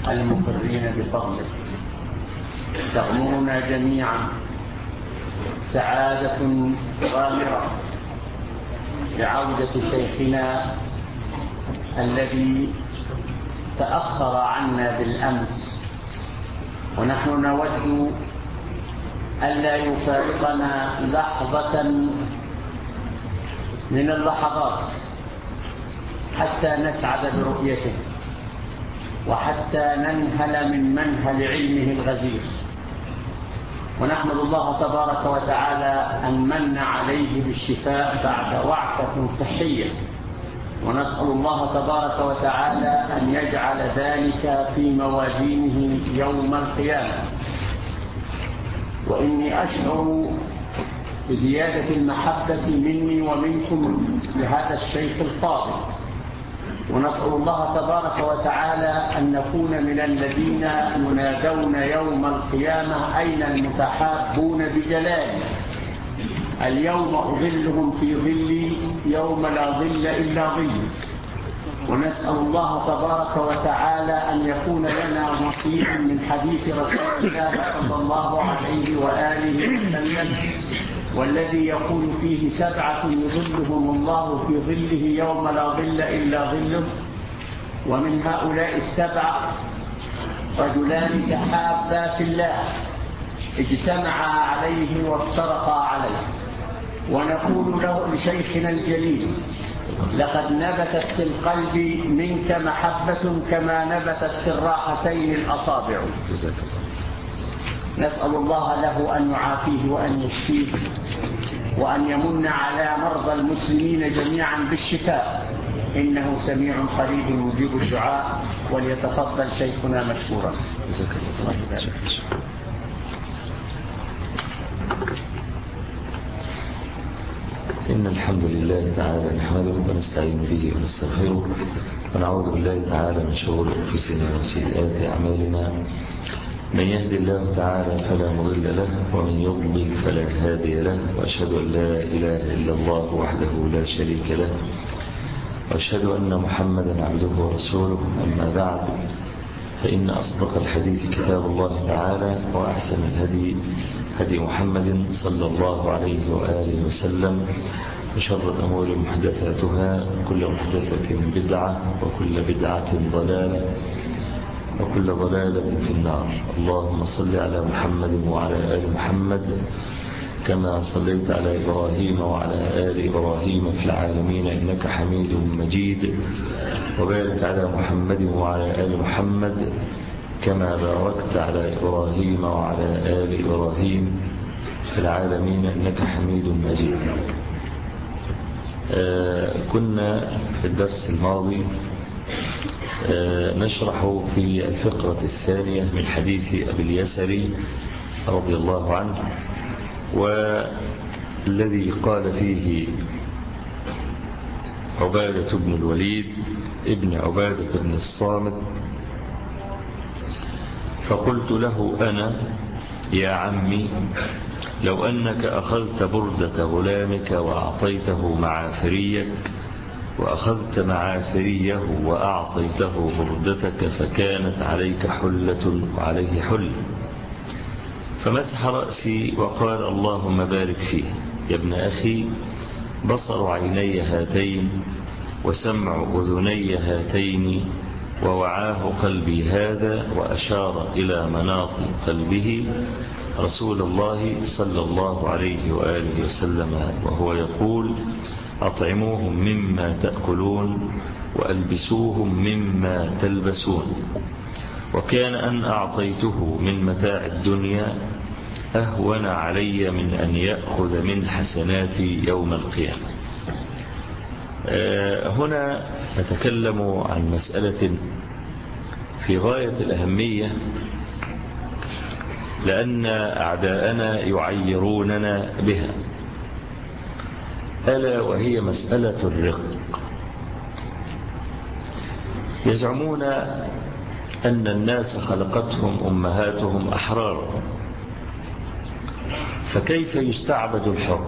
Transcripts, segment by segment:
المقرين بفضله تغمرنا جميعا سعادة غامرة بعودة شيخنا الذي تأخر عنا بالأمس ونحن نود ألا يفارقنا لحظة من اللحظات حتى نسعد برؤيته وحتى ننهل من منهل علمه الغزير ونحمد الله تبارك وتعالى أن من عليه بالشفاء بعد وعكة صحية ونسأل الله تبارك وتعالى أن يجعل ذلك في موازينه يوم القيامة وإني أشعر بزيادة المحبة مني ومنكم لهذا الشيخ الفاضل ونسأل الله تبارك وتعالى أن نكون من الذين ينادون يوم القيامة أين المتحابون بجلاله اليوم أظلهم في ظلي يوم لا ظل إلا ظلي ونسأل الله تبارك وتعالى أن يكون لنا نصيب من حديث رسول الله صلى الله عليه وآله وسلم والذي يقول فيه سبعة يظلهم الله في ظله يوم لا ظل إلا ظله ومن هؤلاء السبعة رجلان تحابا في الله اجتمعا عليه وافترقا عليه ونقول له لشيخنا الجليل لقد نبتت في القلب منك محبة كما نبتت في الراحتين الأصابع جزاك الله نسأل الله له أن يعافيه وأن يشفيه وأن يمن على مرضى المسلمين جميعا بالشفاء إنه سميع قريب يجيب الدعاء وليتفضل شيخنا مشكورا جزاك الله الله يبارك. خير. إن الحمد لله تعالى نحمده ونستعين به ونستغفره ونعوذ بالله تعالى من شرور أنفسنا وسيئات أعمالنا من يهد الله تعالى فلا مضل له ومن يضلل فلا هادي له وأشهد أن لا إله إلا الله وحده لا شريك له وأشهد أن محمدا عبده ورسوله أما بعد فإن أصدق الحديث كتاب الله تعالى وأحسن الهدي هدي محمد صلى الله عليه وآله وسلم وشر الأمور محدثاتها وكل محدثة بدعة وكل بدعة ضلالة وكل ضلالة في النار اللهم صل على محمد وعلى آل محمد كما صليت على إبراهيم وعلى آل إبراهيم في العالمين إنك حميد مجيد وبارك على محمد وعلى آل محمد كما باركت على إبراهيم وعلى آل إبراهيم في العالمين إنك حميد مجيد آه كنا في الدرس الماضي آه نشرح في الفقرة الثانية من حديث أبي اليسري رضي الله عنه والذي قال فيه عبادة بن الوليد ابن عبادة بن الصامت فقلت له أنا يا عمي لو أنك أخذت بردة غلامك وأعطيته معافريك وأخذت معافريه وأعطيته بردتك فكانت عليك حلة وعليه حل فمسح رأسي وقال اللهم بارك فيه يا ابن أخي بصر عيني هاتين وسمع أذني هاتين ووعاه قلبي هذا وأشار إلى مناط قلبه رسول الله صلى الله عليه وآله وسلم وهو يقول أطعموهم مما تأكلون وألبسوهم مما تلبسون وكان أن أعطيته من متاع الدنيا أهون علي من أن يأخذ من حسناتي يوم القيامة هنا نتكلم عن مسألة في غاية الأهمية لأن أعداءنا يعيروننا بها ألا وهي مسألة الرق يزعمون أن الناس خلقتهم أمهاتهم أحرارا فكيف يستعبد الحر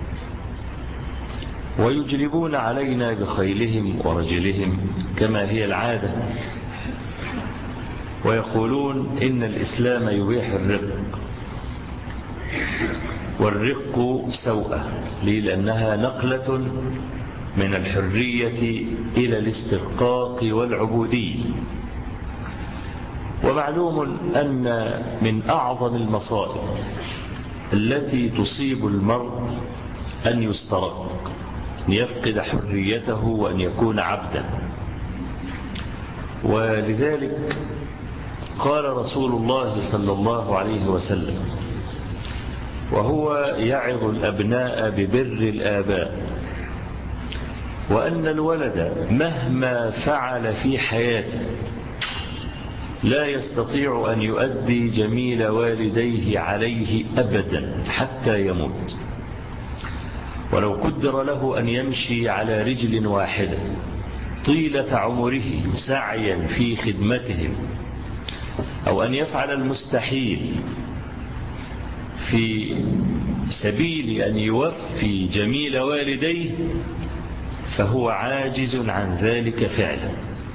ويجلبون علينا بخيلهم ورجلهم كما هي العادة ويقولون إن الإسلام يبيح الرق والرق سوءة ليه لأنها نقلة من الحرية إلى الاسترقاق والعبودية ومعلوم أن من أعظم المصائب التي تصيب المرء أن يسترق أن يفقد حريته وأن يكون عبدا ولذلك قال رسول الله صلى الله عليه وسلم وهو يعظ الأبناء ببر الآباء وأن الولد مهما فعل في حياته لا يستطيع أن يؤدي جميل والديه عليه أبدا حتى يموت ولو قدر له أن يمشي على رجل واحدة طيلة عمره سعيا في خدمتهم أو أن يفعل المستحيل في سبيل أن يوفي جميل والديه فهو عاجز عن ذلك فعلا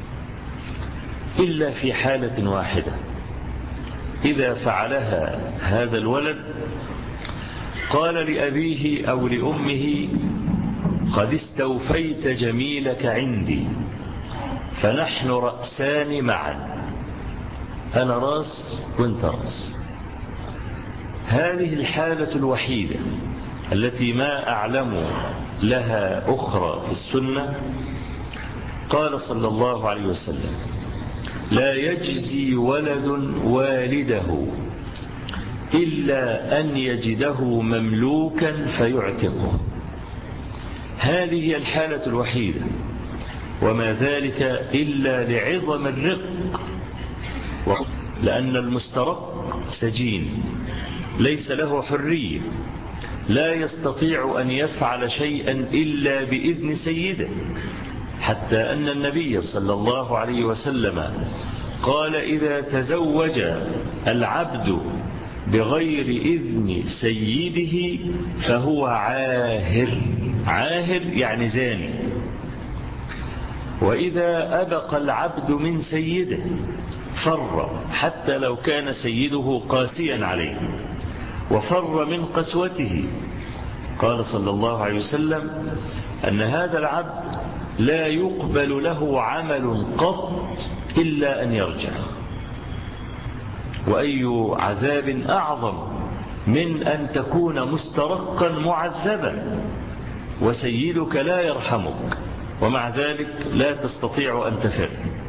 إلا في حالة واحدة إذا فعلها هذا الولد قال لأبيه أو لأمه قد استوفيت جميلك عندي فنحن رأسان معا أنا راس وانت راس هذه الحالة الوحيدة التي ما أعلم لها أخرى في السنة قال صلى الله عليه وسلم لا يجزي ولد والده إلا أن يجده مملوكا فيعتقه هذه هي الحالة الوحيدة وما ذلك إلا لعظم الرق لأن المسترق سجين ليس له حرية لا يستطيع أن يفعل شيئا إلا بإذن سيده حتى أن النبي صلى الله عليه وسلم قال إذا تزوج العبد بغير إذن سيده فهو عاهر عاهر يعني زاني وإذا أبق العبد من سيده فر حتى لو كان سيده قاسيا عليه وفر من قسوته قال صلى الله عليه وسلم أن هذا العبد لا يقبل له عمل قط إلا أن يرجع وأي عذاب أعظم من أن تكون مسترقا معذبا وسيدك لا يرحمك ومع ذلك لا تستطيع أن تفر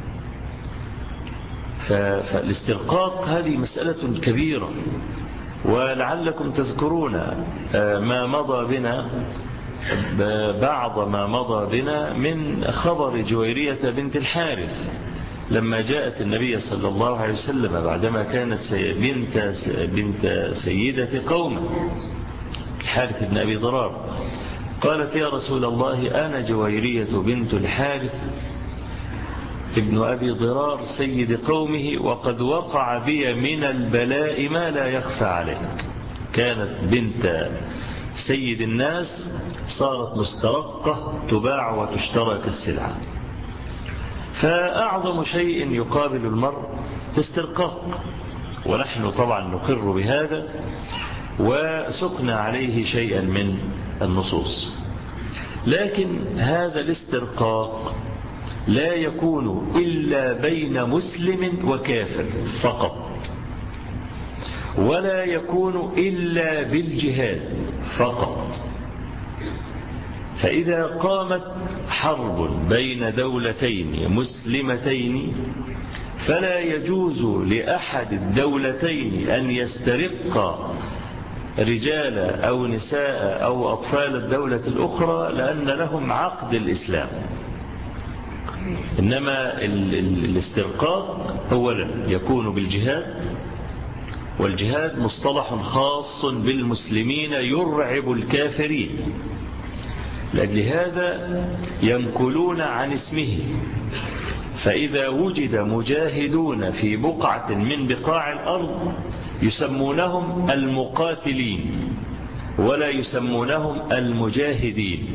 فالاسترقاق هذه مسألة كبيرة ولعلكم تذكرون ما مضى بنا بعض ما مضى بنا من خبر جويرية بنت الحارث لما جاءت النبي صلى الله عليه وسلم بعدما كانت بنت, بنت سيدة قوم الحارث بن أبي ضرار قالت يا رسول الله أنا جويرية بنت الحارث ابن أبي ضرار سيد قومه وقد وقع بي من البلاء ما لا يخفى عليك كانت بنت سيد الناس صارت مسترقة تباع وتشترى كالسلعة فأعظم شيء يقابل المرء استرقاق ونحن طبعا نقر بهذا وسقنا عليه شيئا من النصوص لكن هذا الاسترقاق لا يكون إلا بين مسلم وكافر فقط ولا يكون إلا بالجهاد فقط فإذا قامت حرب بين دولتين مسلمتين فلا يجوز لأحد الدولتين أن يسترق رجال أو نساء أو أطفال الدولة الأخرى لأن لهم عقد الإسلام إنما الاسترقاق أولا يكون بالجهاد والجهاد مصطلح خاص بالمسلمين يرعب الكافرين لأجل هذا ينكلون عن اسمه فإذا وجد مجاهدون في بقعة من بقاع الأرض يسمونهم المقاتلين ولا يسمونهم المجاهدين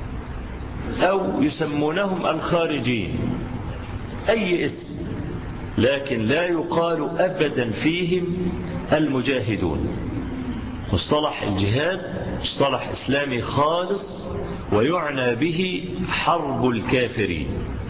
أو يسمونهم الخارجين أي اسم لكن لا يقال أبدا فيهم المجاهدون مصطلح الجهاد مصطلح إسلامي خالص ويعنى به حرب الكافرين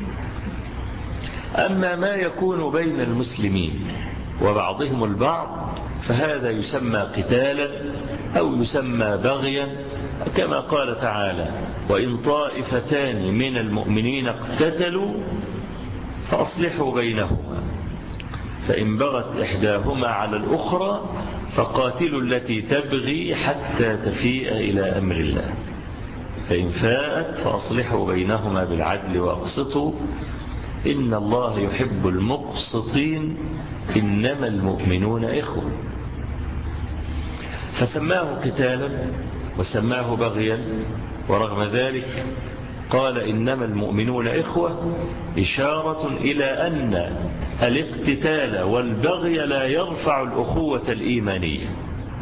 أما ما يكون بين المسلمين وبعضهم البعض فهذا يسمى قتالا أو يسمى بغيا كما قال تعالى وإن طائفتان من المؤمنين اقتتلوا فأصلحوا بينهما فإن بغت إحداهما على الأخرى فقاتلوا التي تبغي حتى تفيء إلى أمر الله فإن فاءت فأصلحوا بينهما بالعدل وأقسطوا إن الله يحب المقسطين إنما المؤمنون إخوة فسماه قتالا وسماه بغيا ورغم ذلك قال إنما المؤمنون إخوة إشارة إلى أن الاقتتال والبغي لا يرفع الأخوة الإيمانية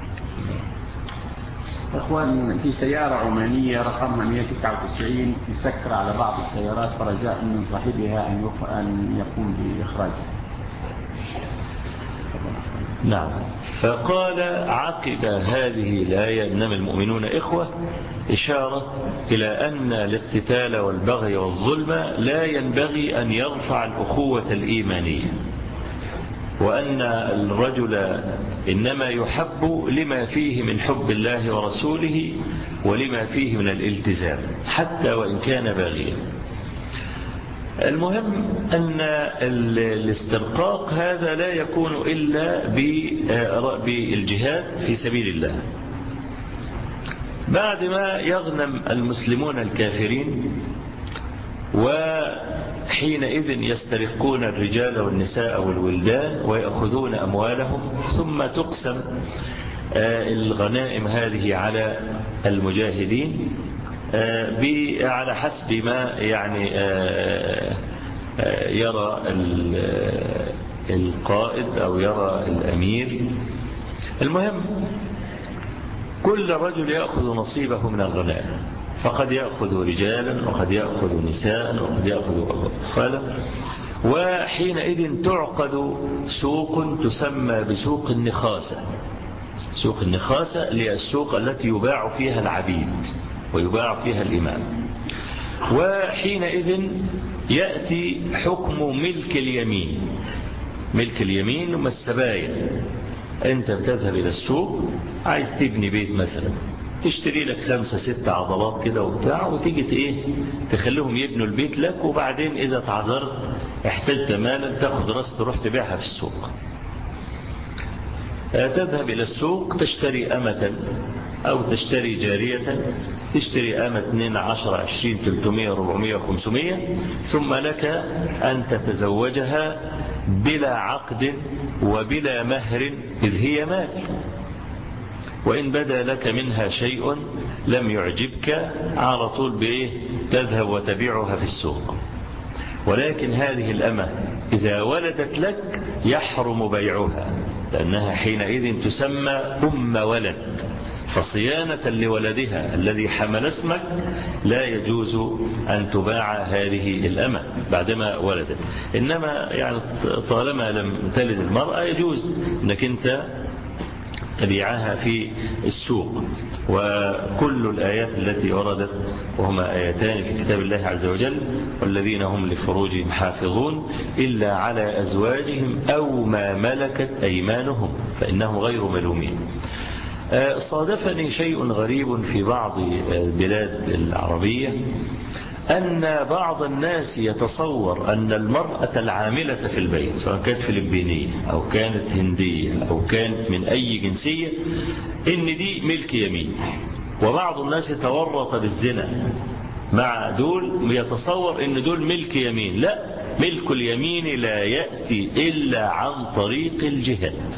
أخوان في سيارة عمانية رقمها 199 مسكرة على بعض السيارات فرجاء من صاحبها أن, يخ... أن يقوم بإخراجها نعم فقال عقب هذه الآية إنما المؤمنون إخوة إشارة إلى أن الاقتتال والبغي والظلم لا ينبغي أن يرفع الأخوة الإيمانية وأن الرجل إنما يحب لما فيه من حب الله ورسوله ولما فيه من الالتزام حتى وإن كان باغيا المهم أن الاسترقاق هذا لا يكون إلا بالجهاد في سبيل الله بعد ما يغنم المسلمون الكافرين وحينئذ يسترقون الرجال والنساء والولدان ويأخذون أموالهم ثم تقسم الغنائم هذه على المجاهدين على حسب ما يعني يرى القائد أو يرى الأمير المهم كل رجل يأخذ نصيبه من الغنائم فقد يأخذ رجالا وقد يأخذ نساء وقد يأخذ أطفالا وحينئذ تعقد سوق تسمى بسوق النخاسة سوق النخاسة هي السوق التي يباع فيها العبيد ويباع فيها الإمام وحينئذ يأتي حكم ملك اليمين ملك اليمين هم السبايا أنت بتذهب إلى السوق عايز تبني بيت مثلا تشتري لك خمسة ستة عضلات كده وبتاع وتيجي ايه تخليهم يبنوا البيت لك وبعدين إذا تعذرت احتجت مالا تاخد راس تروح تبيعها في السوق تذهب إلى السوق تشتري أمة أو تشتري جارية تشتري أمة 2 10 20 300 400 500 ثم لك أن تتزوجها بلا عقد وبلا مهر إذ هي مال وإن بدا لك منها شيء لم يعجبك على طول بإيه تذهب وتبيعها في السوق ولكن هذه الأمة إذا ولدت لك يحرم بيعها لأنها حينئذ تسمى أم ولد فصيانة لولدها الذي حمل اسمك لا يجوز أن تباع هذه الأمة بعدما ولدت إنما يعني طالما لم تلد المرأة يجوز أنك أنت تبيعها في السوق وكل الآيات التي وردت وهما آيتان في كتاب الله عز وجل والذين هم لفروجهم حافظون إلا على أزواجهم أو ما ملكت أيمانهم فإنهم غير ملومين صادفني شيء غريب في بعض البلاد العربية أن بعض الناس يتصور أن المرأة العاملة في البيت سواء كانت فلبينية أو كانت هندية أو كانت من أي جنسية إن دي ملك يمين وبعض الناس يتورط بالزنا مع دول يتصور إن دول ملك يمين لا ملك اليمين لا يأتي إلا عن طريق الجهاد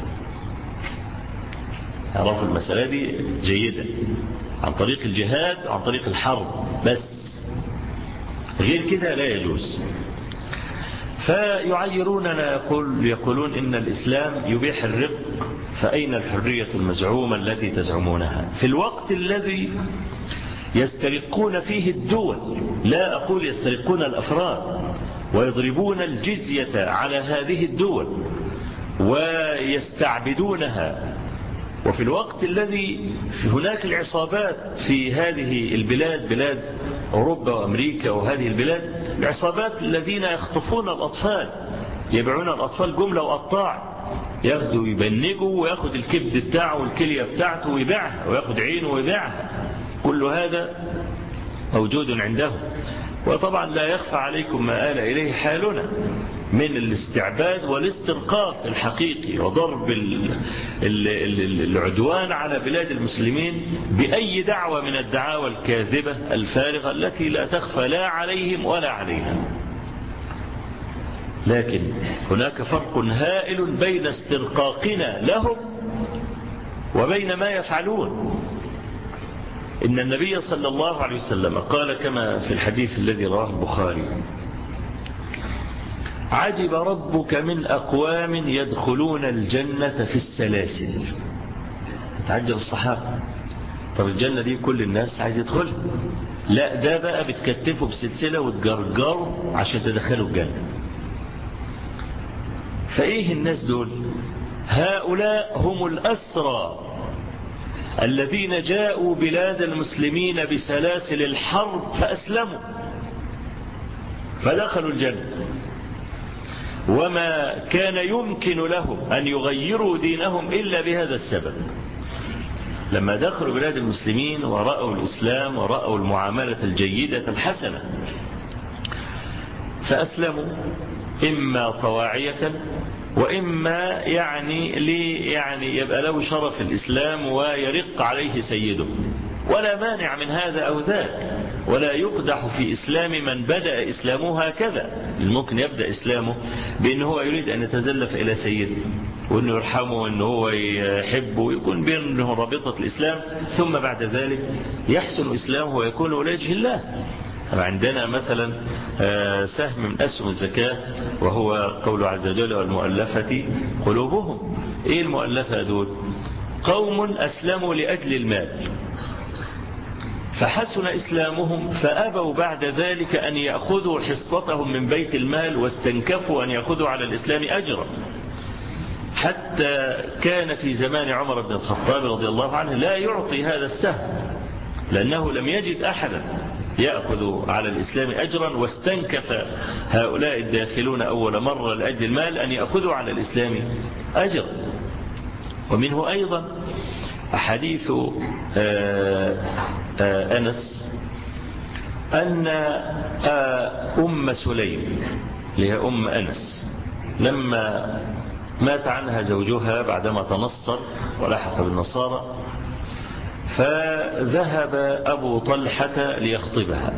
عرفوا المسألة دي جيدا عن طريق الجهاد عن طريق الحرب بس غير كده لا يجوز فيعيروننا يقول يقولون إن الإسلام يبيح الرق فأين الحرية المزعومة التي تزعمونها في الوقت الذي يسترقون فيه الدول لا أقول يسترقون الأفراد ويضربون الجزية على هذه الدول ويستعبدونها وفي الوقت الذي هناك العصابات في هذه البلاد بلاد أوروبا وأمريكا وهذه البلاد العصابات الذين يخطفون الأطفال يبيعون الأطفال جملة وقطاع ياخدوا يبنجوا وياخد الكبد بتاعه والكلية بتاعته ويبيعها وياخد عينه ويبيعها كل هذا موجود عنده وطبعا لا يخفى عليكم ما آل إليه حالنا من الاستعباد والاسترقاق الحقيقي وضرب العدوان على بلاد المسلمين بأي دعوة من الدعاوى الكاذبة الفارغة التي لا تخفى لا عليهم ولا علينا لكن هناك فرق هائل بين استرقاقنا لهم وبين ما يفعلون إن النبي صلى الله عليه وسلم قال كما في الحديث الذي رواه البخاري عجب ربك من أقوام يدخلون الجنة في السلاسل تعجب الصحابة طب الجنة دي كل الناس عايز يدخلها لا ده بقى بتكتفه بسلسلة وتجرجره عشان تدخله الجنة فإيه الناس دول هؤلاء هم الأسرى الذين جاءوا بلاد المسلمين بسلاسل الحرب فأسلموا فدخلوا الجنة وما كان يمكن لهم أن يغيروا دينهم إلا بهذا السبب لما دخلوا بلاد المسلمين ورأوا الإسلام ورأوا المعاملة الجيدة الحسنة فأسلموا إما طواعية وإما يعني لي يعني يبقى له شرف الإسلام ويرق عليه سيده ولا مانع من هذا أو ذاك ولا يقدح في إسلام من بدأ إسلامه هكذا ممكن يبدأ إسلامه بأنه هو يريد أن يتزلف إلى سيده وأنه يرحمه وأنه هو يحبه ويكون بينه رابطة الإسلام ثم بعد ذلك يحسن إسلامه ويكون وجه الله عندنا مثلا سهم من أسهم الزكاة وهو قول عز وجل والمؤلفة قلوبهم إيه المؤلفة دول قوم أسلموا لأجل المال فحسن إسلامهم فأبوا بعد ذلك أن يأخذوا حصتهم من بيت المال واستنكفوا أن يأخذوا على الإسلام أجرا حتى كان في زمان عمر بن الخطاب رضي الله عنه لا يعطي هذا السهم لأنه لم يجد أحدا يأخذ على الإسلام أجرا واستنكف هؤلاء الداخلون أول مرة لأجل المال أن يأخذوا على الإسلام أجرا ومنه أيضا حديث أنس أن أم سليم اللي هي أم أنس لما مات عنها زوجها بعدما تنصر ولحق بالنصارى فذهب أبو طلحة ليخطبها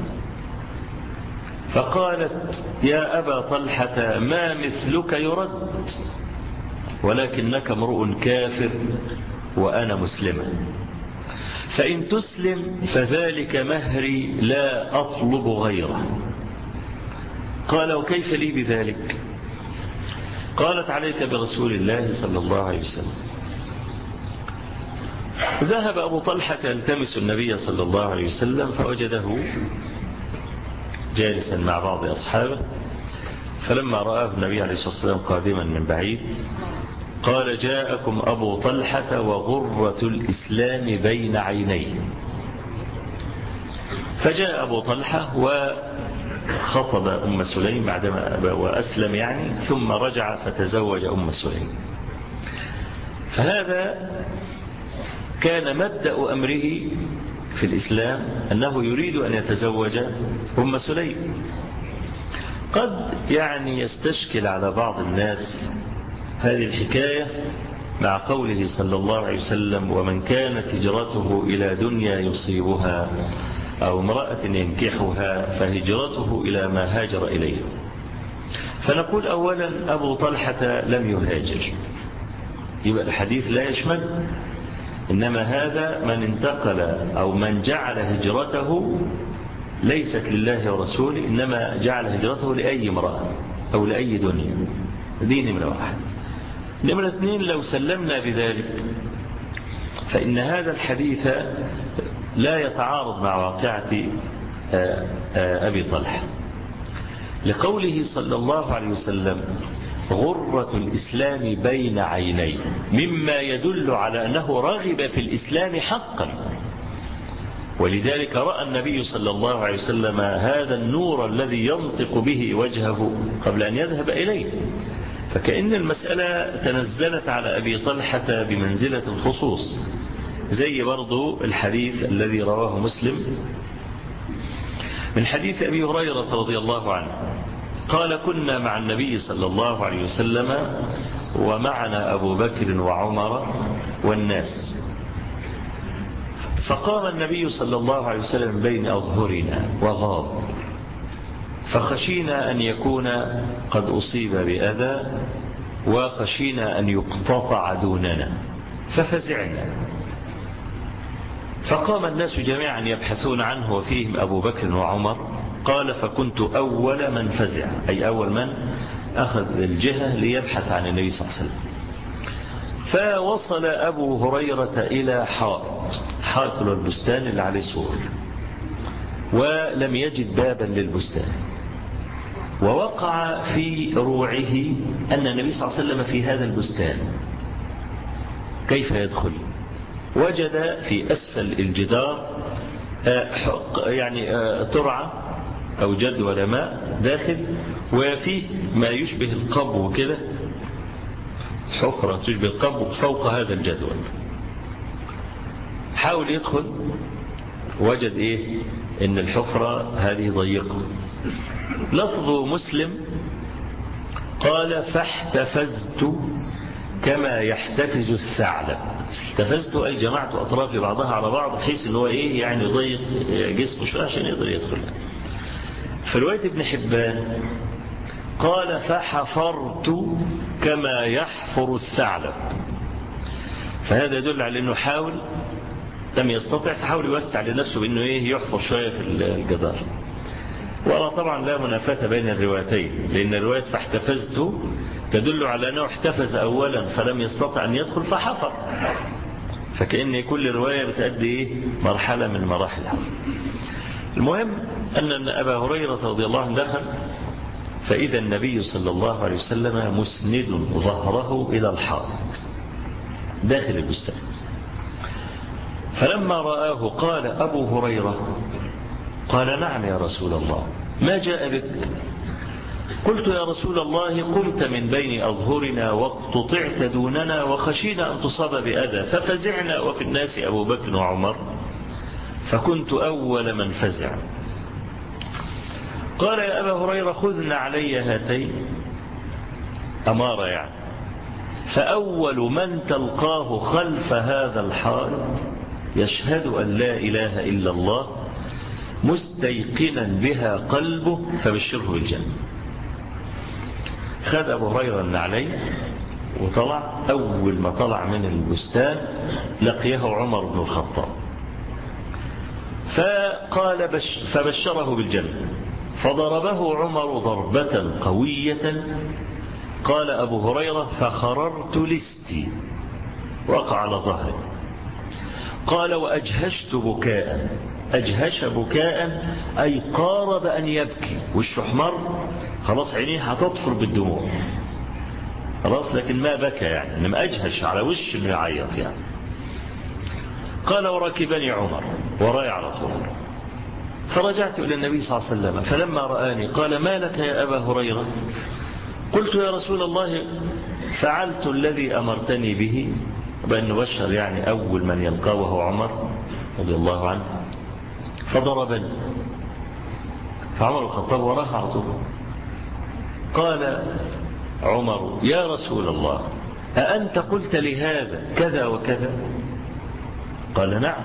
فقالت يا أبا طلحة ما مثلك يرد ولكنك امرؤ كافر وأنا مسلمة فإن تسلم فذلك مهري لا أطلب غيره قال وكيف لي بذلك قالت عليك برسول الله صلى الله عليه وسلم ذهب أبو طلحة يلتمس النبي صلى الله عليه وسلم فوجده جالسا مع بعض أصحابه فلما رآه النبي عليه الصلاة والسلام قادما من بعيد قال جاءكم أبو طلحة وغرة الإسلام بين عينيه فجاء أبو طلحة وخطب أم سليم بعدما وأسلم يعني ثم رجع فتزوج أم سليم فهذا كان مبدأ أمره في الإسلام أنه يريد أن يتزوج أم سليم قد يعني يستشكل على بعض الناس هذه الحكاية مع قوله صلى الله عليه وسلم ومن كانت هجرته إلى دنيا يصيبها أو امرأة ينكحها فهجرته إلى ما هاجر إليه فنقول أولا أبو طلحة لم يهاجر يبقى الحديث لا يشمل إنما هذا من انتقل أو من جعل هجرته ليست لله ورسوله إنما جعل هجرته لأي امرأة أو لأي دنيا دي نمرة واحد نمرة اثنين لو سلمنا بذلك فإن هذا الحديث لا يتعارض مع واقعة أبي طلحة لقوله صلى الله عليه وسلم غرة الإسلام بين عيني مما يدل على أنه رغب في الإسلام حقا ولذلك رأى النبي صلى الله عليه وسلم هذا النور الذي ينطق به وجهه قبل أن يذهب إليه فكأن المسألة تنزلت على أبي طلحة بمنزلة الخصوص زي برضو الحديث الذي رواه مسلم من حديث أبي هريرة رضي الله عنه قال كنا مع النبي صلى الله عليه وسلم ومعنا أبو بكر وعمر والناس فقام النبي صلى الله عليه وسلم بين أظهرنا وغاب فخشينا أن يكون قد أصيب بأذى وخشينا أن يقتطع دوننا ففزعنا فقام الناس جميعا يبحثون عنه وفيهم أبو بكر وعمر قال فكنت أول من فزع أي أول من أخذ الجهة ليبحث عن النبي صلى الله عليه وسلم فوصل أبو هريرة إلى حائط حائط البستان اللي عليه سور ولم يجد بابا للبستان ووقع في روعه أن النبي صلى الله عليه وسلم في هذا البستان كيف يدخل وجد في أسفل الجدار يعني ترعة أو جدول ماء داخل وفيه ما يشبه القبو كده حفرة تشبه القبو فوق هذا الجدول حاول يدخل وجد ايه ان الحفرة هذه ضيقة لفظ مسلم قال فاحتفزت كما يحتفز الثعلب احتفزت اي جمعت اطرافي بعضها على بعض بحيث ان هو ايه يعني يضيق جسمه شويه عشان يقدر يدخل في روايه ابن حبان قال فحفرت كما يحفر الثعلب فهذا يدل على انه حاول لم يستطع فحاول يوسع لنفسه بانه ايه يحفر شويه في الجدار وأرى طبعا لا منافاة بين الروايتين لأن رواية فاحتفزت تدل على أنه احتفز أولا فلم يستطع أن يدخل فحفر فكأن كل رواية بتأدي إيه؟ مرحلة من مراحلها المهم أن أبا هريرة رضي الله عنه دخل فإذا النبي صلى الله عليه وسلم مسند ظهره إلى الحائط داخل البستان فلما رآه قال أبو هريرة قال نعم يا رسول الله ما جاء بك قلت يا رسول الله قمت من بين أظهرنا واقتطعت دوننا وخشينا أن تصاب بأذى ففزعنا وفي الناس أبو بكر وعمر فكنت أول من فزع قال يا أبا هريرة خذنا علي هاتين أمارة يعني فأول من تلقاه خلف هذا الحائط يشهد أن لا إله إلا الله مستيقنا بها قلبه فبشره بالجنة خد أبو هريرة من عليه وطلع أول ما طلع من البستان لقيه عمر بن الخطاب فقال بش فبشره بالجنة فضربه عمر ضربة قوية قال أبو هريرة فخررت لستي وقع على ظهري قال وأجهشت بكاء أجهش بكاء أي قارب أن يبكي والشحمر خلاص عينيه هتطفر بالدموع خلاص لكن ما بكى يعني إنما أجهش على وش انه يعيط يعني قال وركبني عمر وراي على طول فرجعت إلى النبي صلى الله عليه وسلم فلما رآني قال ما لك يا أبا هريرة قلت يا رسول الله فعلت الذي أمرتني به بأن نبشر يعني أول من يلقاه وهو عمر رضي الله عنه فضربني فعمر الخطاب وراه على طول قال عمر يا رسول الله أأنت قلت لهذا كذا وكذا قال نعم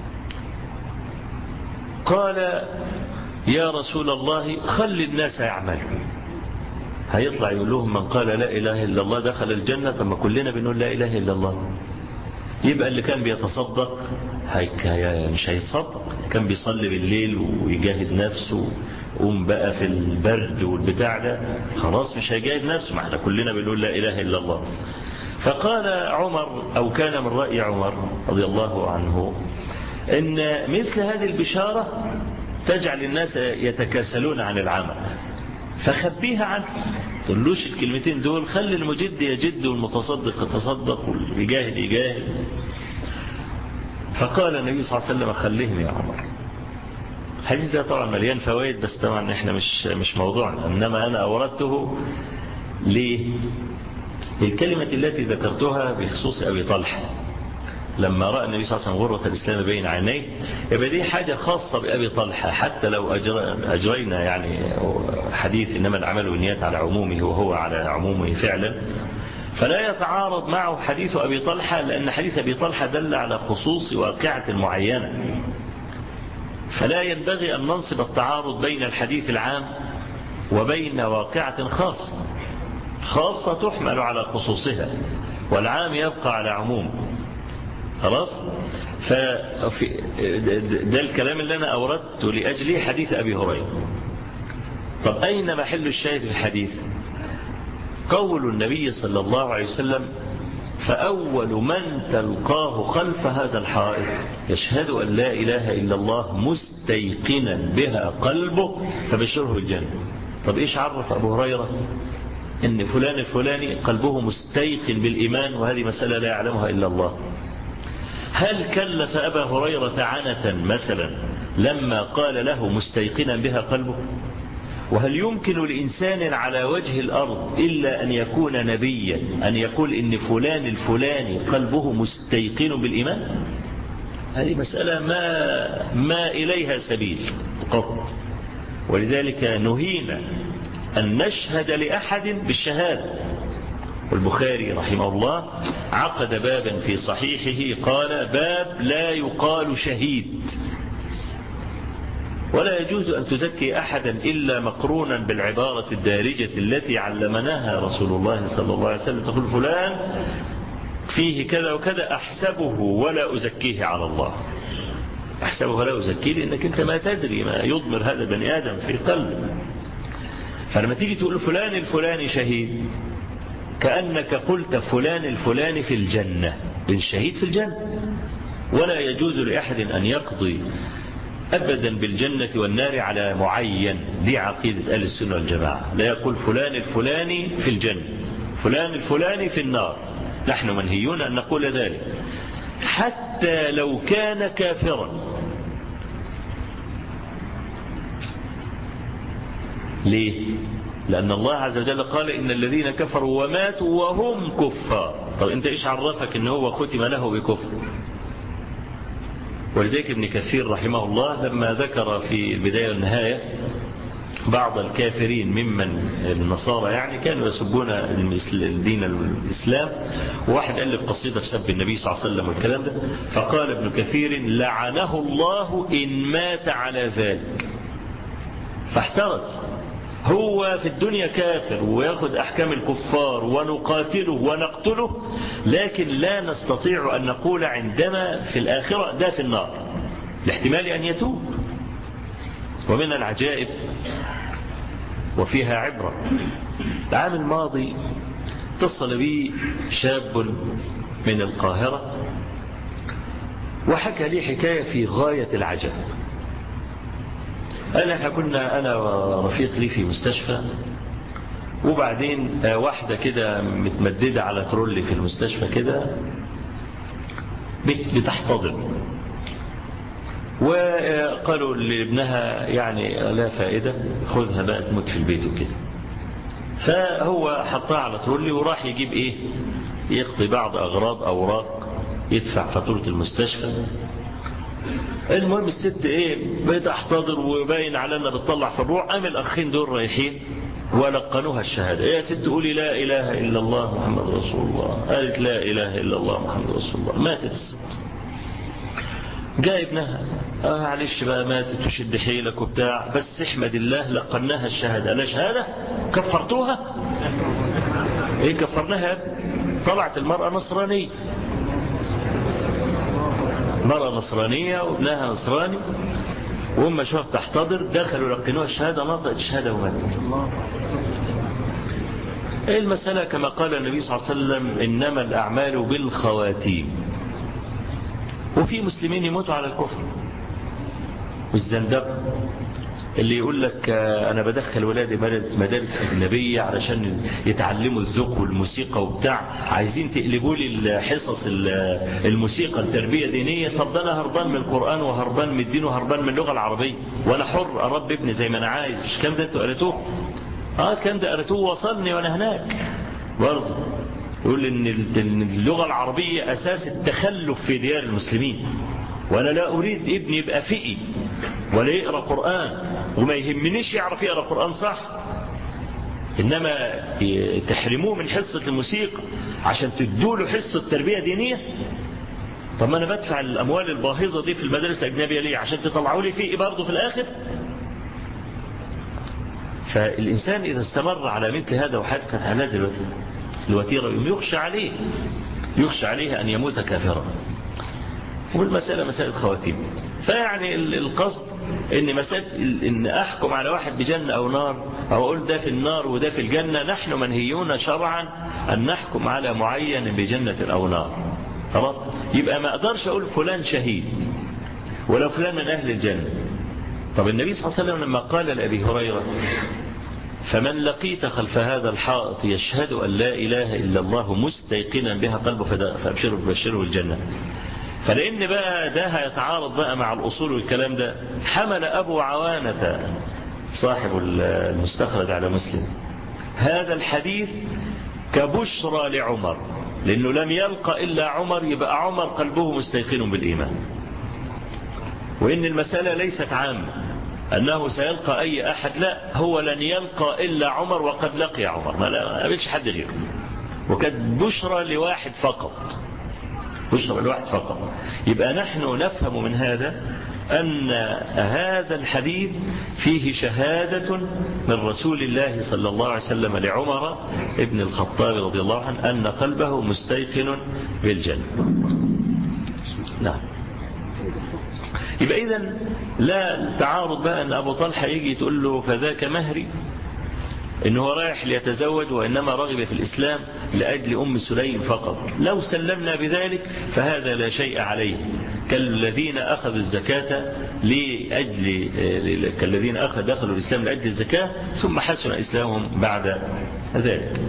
قال يا رسول الله خل الناس يعملوا هيطلع يقول لهم من قال لا إله إلا الله دخل الجنة ثم كلنا بنقول لا إله إلا الله يبقى اللي كان بيتصدق مش هيتصدق كان بيصلي بالليل ويجاهد نفسه قوم بقى في البرد والبتاع ده خلاص مش هيجاهد نفسه ما احنا كلنا بنقول لا إله إلا الله فقال عمر أو كان من رأي عمر رضي الله عنه إن مثل هذه البشارة تجعل الناس يتكاسلون عن العمل فخبيها عنه تقولوش الكلمتين دول خلي المجد يجد والمتصدق يتصدق واليجاهد يجاهد فقال النبي صلى الله عليه وسلم خليهم يا عمر الحديث ده طبعا مليان فوائد بس طبعا احنا مش مش موضوعنا انما انا اوردته ليه الكلمة التي ذكرتها بخصوص ابي طلحه لما رأى النبي صلى الله عليه وسلم غرة الإسلام بين عينيه يبقى دي حاجة خاصة بأبي طلحة حتى لو أجرينا يعني حديث إنما العمل والنيات على عمومه وهو على عمومه فعلا فلا يتعارض معه حديث أبي طلحة لأن حديث أبي طلحة دل على خصوص واقعة معينة فلا ينبغي أن ننصب التعارض بين الحديث العام وبين واقعة خاصة خاصة تحمل على خصوصها والعام يبقى على عموم خلاص ففي ده الكلام اللي أنا أوردته لأجله حديث أبي هريرة طب أين محل الشاهد في الحديث قول النبي صلى الله عليه وسلم فأول من تلقاه خلف هذا الحائط يشهد أن لا إله إلا الله مستيقنا بها قلبه فبشره بالجنة طب إيش عرف أبو هريرة إن فلان الفلاني قلبه مستيقن بالإيمان وهذه مسألة لا يعلمها إلا الله هل كلف أبا هريرة عنة مثلا لما قال له مستيقنا بها قلبه وهل يمكن لإنسان على وجه الأرض إلا أن يكون نبيا أن يقول إن فلان الفلاني قلبه مستيقن بالإيمان هذه مسألة ما, ما إليها سبيل قط ولذلك نهينا أن نشهد لأحد بالشهادة والبخاري رحمه الله عقد بابا في صحيحه قال باب لا يقال شهيد ولا يجوز أن تزكي أحدا إلا مقرونا بالعبارة الدارجة التي علمناها رسول الله صلى الله عليه وسلم تقول فلان فيه كذا وكذا أحسبه ولا أزكيه على الله أحسبه ولا أزكيه لأنك أنت ما تدري ما يضمر هذا بني آدم في قلبه فلما تيجي تقول فلان الفلاني شهيد كأنك قلت فلان الفلاني في الجنة الشهيد في الجنة ولا يجوز لأحد أن يقضي أبدا بالجنة والنار على معين دي عقيدة أهل السنة والجماعة لا يقول فلان الفلاني في الجنة فلان الفلاني في النار نحن منهيون أن نقول ذلك حتى لو كان كافرا ليه لأن الله عز وجل قال إن الذين كفروا وماتوا وهم كفار طب أنت إيش عرفك إن هو ختم له بكفر ولذلك ابن كثير رحمه الله لما ذكر في البداية والنهاية بعض الكافرين ممن النصارى يعني كانوا يسبون الدين الإسلام وواحد ألف قصيدة في سب النبي صلى الله عليه وسلم والكلام ده فقال ابن كثير لعنه الله إن مات على ذلك فاحترز هو في الدنيا كافر وياخذ أحكام الكفار ونقاتله ونقتله لكن لا نستطيع أن نقول عندما في الآخرة ده في النار لاحتمال أن يتوب ومن العجائب وفيها عبرة العام الماضي اتصل بي شاب من القاهرة وحكى لي حكاية في غاية العجب قال احنا كنا انا ورفيق لي في مستشفى وبعدين واحدة كده متمددة على ترول في المستشفى كده بتحتضن وقالوا لابنها يعني لا فائدة خذها بقى تموت في البيت وكده فهو حطها على ترولي وراح يجيب ايه يقضي بعض اغراض اوراق يدفع فاتورة المستشفى المهم الست ايه بتحتضر وباين على انها بتطلع في الروح قام الاخين دول رايحين ولقنوها الشهاده ايه يا ست قولي لا اله الا الله محمد رسول الله قالت لا اله الا الله محمد رسول الله ماتت الست جاء ابنها اه معلش بقى ماتت وشد حيلك وبتاع بس احمد الله لقناها الشهاده لا شهاده كفرتوها ايه كفرناها طلعت المراه نصرانيه مرأة نصرانية وابنها نصراني وهم شوف تحتضر دخلوا لقنوها الشهادة نطقت الشهادة وماتت المسألة كما قال النبي صلى الله عليه وسلم إنما الأعمال بالخواتيم وفي مسلمين يموتوا على الكفر والزندقة اللي يقول لك أنا بدخل ولادي مدارس, مدارس أجنبية علشان يتعلموا الذوق والموسيقى وبتاع عايزين تقلبوا لي حصص الموسيقى التربية دينية طب ده أنا هربان من القرآن وهربان من الدين وهربان من اللغة العربية وأنا حر أربي ابني زي ما أنا عايز مش الكلام ده أنتوا قريتوه اه الكلام ده قريتوه وصلني وأنا هناك برضه يقول إن اللغة العربية أساس التخلف في ديار المسلمين وأنا لا أريد ابني يبقى فئي ولا يقرأ قرآن وما يهمنيش يعرف يقرأ قرآن صح إنما تحرموه من حصة الموسيقى عشان تدوله حصة تربية دينية طب ما أنا بدفع الأموال الباهظة دي في المدارس الأجنبية ليه عشان تطلعوا لي فيه برضه في الآخر فالإنسان إذا استمر على مثل هذا وحياته كانت على دلوقتي الوتيرة يخشى عليه يخشى عليه أن يموت كافرا والمسألة مسألة خواتيم فيعني القصد ان مسألة ان احكم على واحد بجنة او نار او اقول ده في النار وده في الجنة نحن منهيون شرعا ان نحكم على معين بجنة او نار خلاص يبقى ما اقدرش اقول فلان شهيد ولو فلان من اهل الجنة طب النبي صلى الله عليه وسلم لما قال لأبي هريرة فمن لقيت خلف هذا الحائط يشهد أن لا إله إلا الله مستيقنا بها قلبه فأبشره ببشره الجنة فلأن بقى ده هيتعارض بقى مع الأصول والكلام ده حمل أبو عوانة صاحب المستخرج على مسلم هذا الحديث كبشرى لعمر لأنه لم يلقى إلا عمر يبقى عمر قلبه مستيقن بالإيمان وإن المسألة ليست عامة أنه سيلقى أي أحد لا هو لن يلقى إلا عمر وقد لقي عمر ما قابلش حد غيره وكانت بشرى لواحد فقط بشرى لواحد فقط يبقى نحن نفهم من هذا أن هذا الحديث فيه شهادة من رسول الله صلى الله عليه وسلم لعمر ابن الخطاب رضي الله عنه أن قلبه مستيقن بالجنة نعم يبقى إذا لا تعارض بقى أن أبو طلحة يجي تقول له فذاك مهري إنه رايح ليتزوج وإنما رغب في الإسلام لأجل أم سليم فقط لو سلمنا بذلك فهذا لا شيء عليه كالذين أخذوا الزكاة لأجل كالذين أخذ دخلوا الإسلام لأجل الزكاة ثم حسن إسلامهم بعد ذلك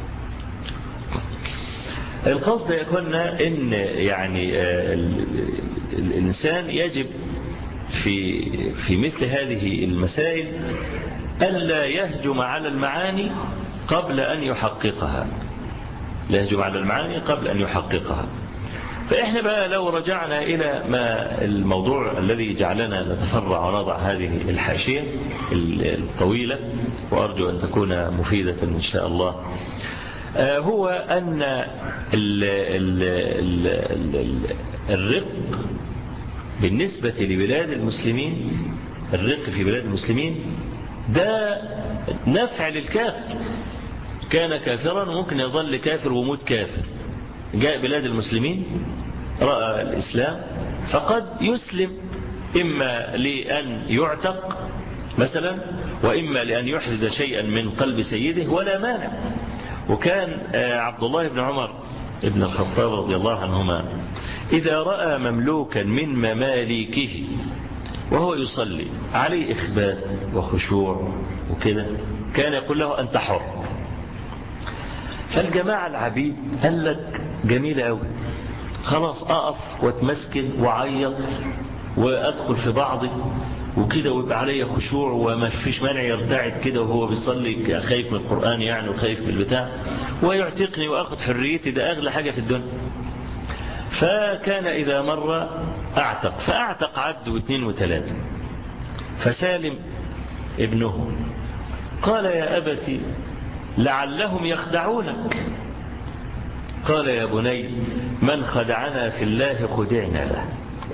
القصد يا اخوانا ان يعني الانسان يجب في في مثل هذه المسائل الا يهجم على المعاني قبل ان يحققها لا يهجم على المعاني قبل ان يحققها فإحنا بقى لو رجعنا إلى ما الموضوع الذي جعلنا نتفرع ونضع هذه الحاشية الطويلة وأرجو أن تكون مفيدة إن شاء الله هو أن ال ال ال الرق بالنسبة لبلاد المسلمين الرق في بلاد المسلمين ده نفع للكافر كان كافرا وممكن يظل كافر وموت كافر جاء بلاد المسلمين رأى الإسلام فقد يسلم إما لأن يعتق مثلا وإما لأن يحرز شيئا من قلب سيده ولا مانع وكان عبد الله بن عمر ابن الخطاب رضي الله عنهما إذا رأى مملوكا من مماليكه وهو يصلي عليه إخبات وخشوع وكده كان يقول له أنت حر فالجماعة العبيد قال لك جميلة أوي خلاص أقف واتمسكن وعيط وأدخل في بعضي وكده ويبقى عليا خشوع وما فيش مانع يرتعد كده وهو بيصلي خايف من القرآن يعني وخايف من البتاع ويعتقني وأخذ حريتي ده أغلى حاجة في الدنيا فكان إذا مر أعتق فأعتق عبد واثنين وثلاثة فسالم ابنه قال يا أبتي لعلهم يخدعونك قال يا بني من خدعنا في الله خدعنا له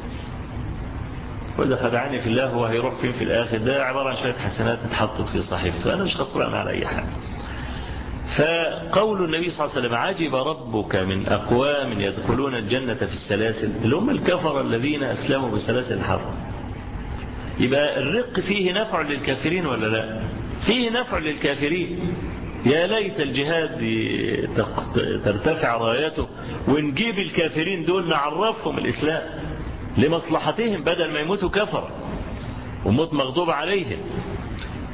وإذا خدعني في الله هو هيروح فين في الآخر ده عبارة عن شوية حسنات اتحطت في صحيفته أنا مش خسران على أي حاجة فقول النبي صلى الله عليه وسلم عجب ربك من أقوام يدخلون الجنة في السلاسل اللي هم الكفر الذين أسلموا بسلاسل الحرب يبقى الرق فيه نفع للكافرين ولا لا فيه نفع للكافرين يا ليت الجهاد ترتفع رايته ونجيب الكافرين دول نعرفهم الإسلام لمصلحتهم بدل ما يموتوا كفر وموت مغضوب عليهم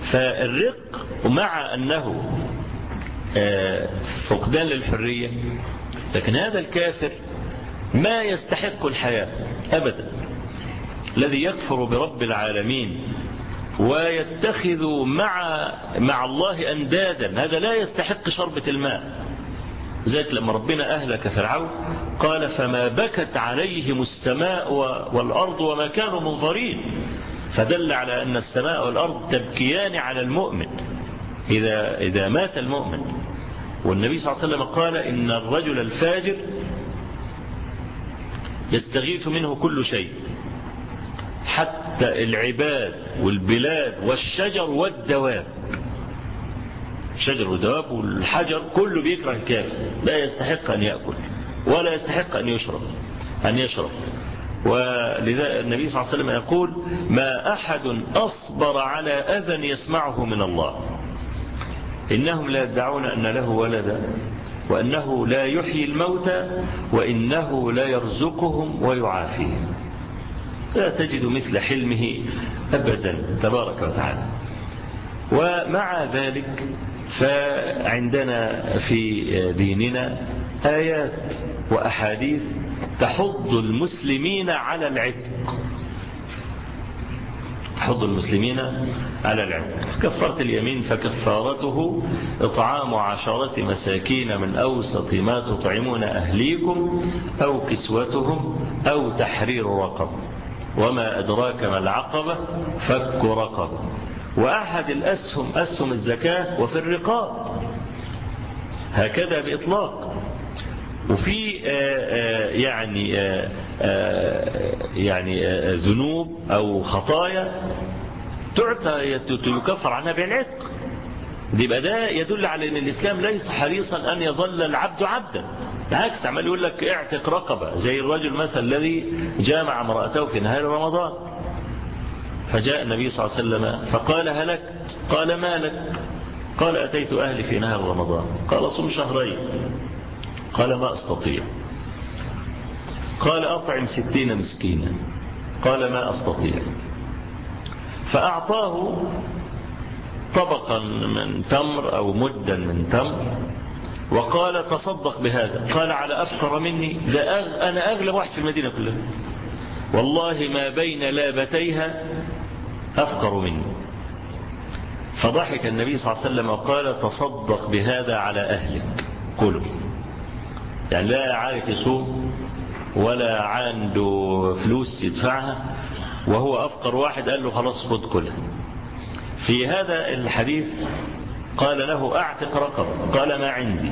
فالرق مع أنه فقدان للحرية لكن هذا الكافر ما يستحق الحياة أبدا الذي يكفر برب العالمين ويتخذ مع مع الله أندادا هذا لا يستحق شربة الماء ذلك لما ربنا أهلك فرعون قال فما بكت عليهم السماء والأرض وما كانوا منظرين فدل على أن السماء والأرض تبكيان على المؤمن إذا, إذا مات المؤمن والنبي صلى الله عليه وسلم قال إن الرجل الفاجر يستغيث منه كل شيء حتى العباد والبلاد والشجر والدواب الشجر والدواب والحجر كله بيكره الكافر لا يستحق أن يأكل ولا يستحق أن يشرب أن يشرب ولذا النبي صلى الله عليه وسلم يقول ما أحد أصبر على أذى يسمعه من الله إنهم لا يدعون أن له ولدا وأنه لا يحيي الموتى وإنه لا يرزقهم ويعافيهم لا تجد مثل حلمه أبدا تبارك وتعالى ومع ذلك فعندنا في ديننا آيات وأحاديث تحض المسلمين على العتق تحض المسلمين على العتق كفرت اليمين فكفارته إطعام عشرة مساكين من أوسط ما تطعمون أهليكم أو كسوتهم أو تحرير رقب وما أدراك ما العقبة فك رقبة وأحد الأسهم أسهم الزكاة وفي الرقاب هكذا بإطلاق وفي يعني يعني ذنوب أو خطايا تعطى يكفر عنها بالعتق دي بقى ده يدل على أن الإسلام ليس حريصا أن يظل العبد عبدا بالعكس عمال يقول لك اعتق رقبة زي الرجل مثلا الذي جامع امرأته في نهار رمضان فجاء النبي صلى الله عليه وسلم فقال هلكت قال ما لك قال أتيت أهلي في نهار رمضان قال صم شهرين قال ما أستطيع قال أطعم ستين مسكينا قال ما أستطيع فأعطاه طبقا من تمر أو مدا من تمر وقال تصدق بهذا قال على أفقر مني ده أغ... أنا أغلى واحد في المدينة كلها والله ما بين لابتيها أفقر مني فضحك النبي صلى الله عليه وسلم وقال تصدق بهذا على أهلك كله يعني لا عارف يصوم ولا عنده فلوس يدفعها وهو أفقر واحد قال له خلاص خد كلها في هذا الحديث قال له أعتق رقب قال ما عندي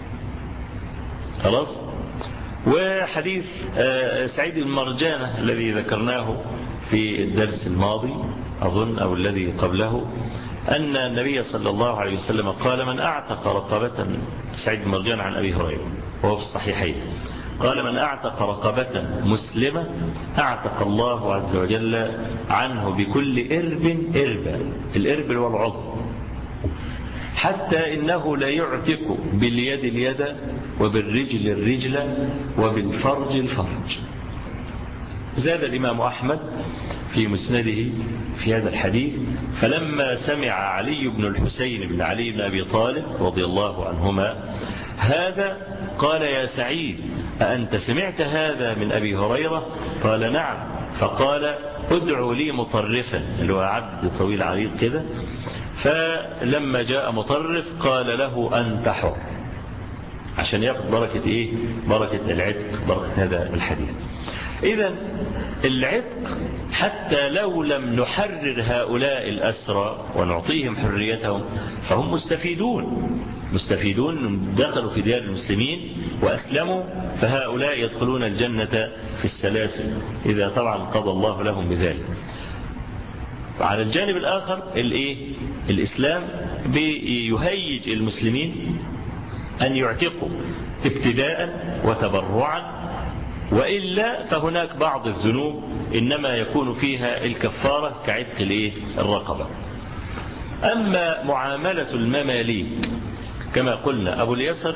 خلاص وحديث سعيد المرجانة الذي ذكرناه في الدرس الماضي أظن أو الذي قبله أن النبي صلى الله عليه وسلم قال من أعتق رقبة سعيد المرجان عن أبي هريرة وهو في الصحيحين قال من أعتق رقبة مسلمة أعتق الله عز وجل عنه بكل إرب إربا الإرب والعضو حتى إنه لا يعتق باليد اليد وبالرجل الرجل وبالفرج الفرج زاد الإمام أحمد في مسنده في هذا الحديث فلما سمع علي بن الحسين بن علي بن أبي طالب رضي الله عنهما هذا قال يا سعيد أأنت سمعت هذا من أبي هريرة قال نعم فقال ادعوا لي مطرفا اللي هو عبد طويل عريض كده فلما جاء مطرف قال له أنت حر عشان ياخد بركة إيه بركة العتق بركة هذا الحديث إذا العتق حتى لو لم نحرر هؤلاء الأسرى ونعطيهم حريتهم فهم مستفيدون مستفيدون دخلوا في ديار المسلمين وأسلموا فهؤلاء يدخلون الجنة في السلاسل إذا طبعا قضى الله لهم بذلك على الجانب الآخر الإيه؟ الإسلام بيهيج المسلمين أن يعتقوا ابتداء وتبرعا وإلا فهناك بعض الذنوب إنما يكون فيها الكفارة كعتق الإيه؟ الرقبة أما معاملة المماليك كما قلنا أبو اليسر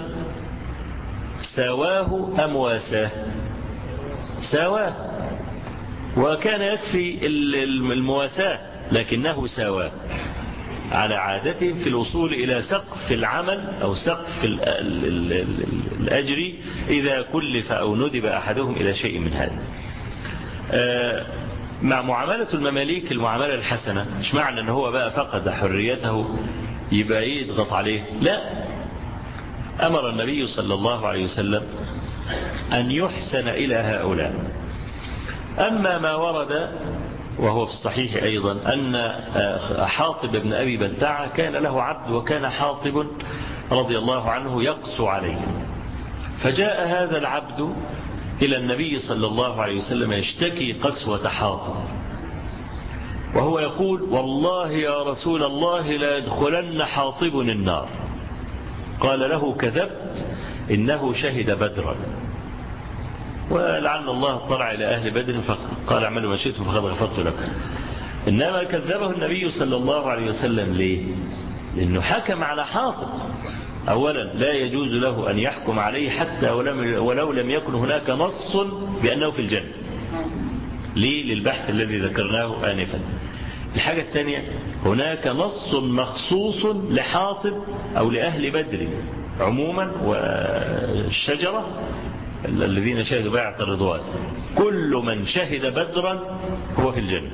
سواه أم واساه سواه وكان يكفي المواساة لكنه سواه على عادتهم في الوصول إلى سقف العمل أو سقف ال ال ال ال الأجر إذا كلف أو ندب أحدهم إلى شيء من هذا مع معاملة المماليك المعاملة الحسنة مش معنى أنه هو بقى فقد حريته يبقى إيه يضغط عليه لا أمر النبي صلى الله عليه وسلم أن يحسن إلى هؤلاء أما ما ورد وهو في الصحيح أيضا أن حاطب بن أبي بلتعة كان له عبد وكان حاطب رضي الله عنه يقسو عليه فجاء هذا العبد إلى النبي صلى الله عليه وسلم يشتكي قسوة حاطب وهو يقول والله يا رسول الله لا يدخلن حاطب النار قال له كذبت إنه شهد بدرا ولعل الله اطلع إلى أهل بدر فقال اعملوا ما شئتم فقد غفرت لكم إنما كذبه النبي صلى الله عليه وسلم ليه لأنه حكم على حاطب أولا لا يجوز له أن يحكم عليه حتى ولو لم يكن هناك نص بأنه في الجنة ليه للبحث الذي ذكرناه آنفا الحاجة الثانية هناك نص مخصوص لحاطب أو لأهل بدر عموما والشجرة الذين شهدوا بيعة الرضوان كل من شهد بدرا هو في الجنة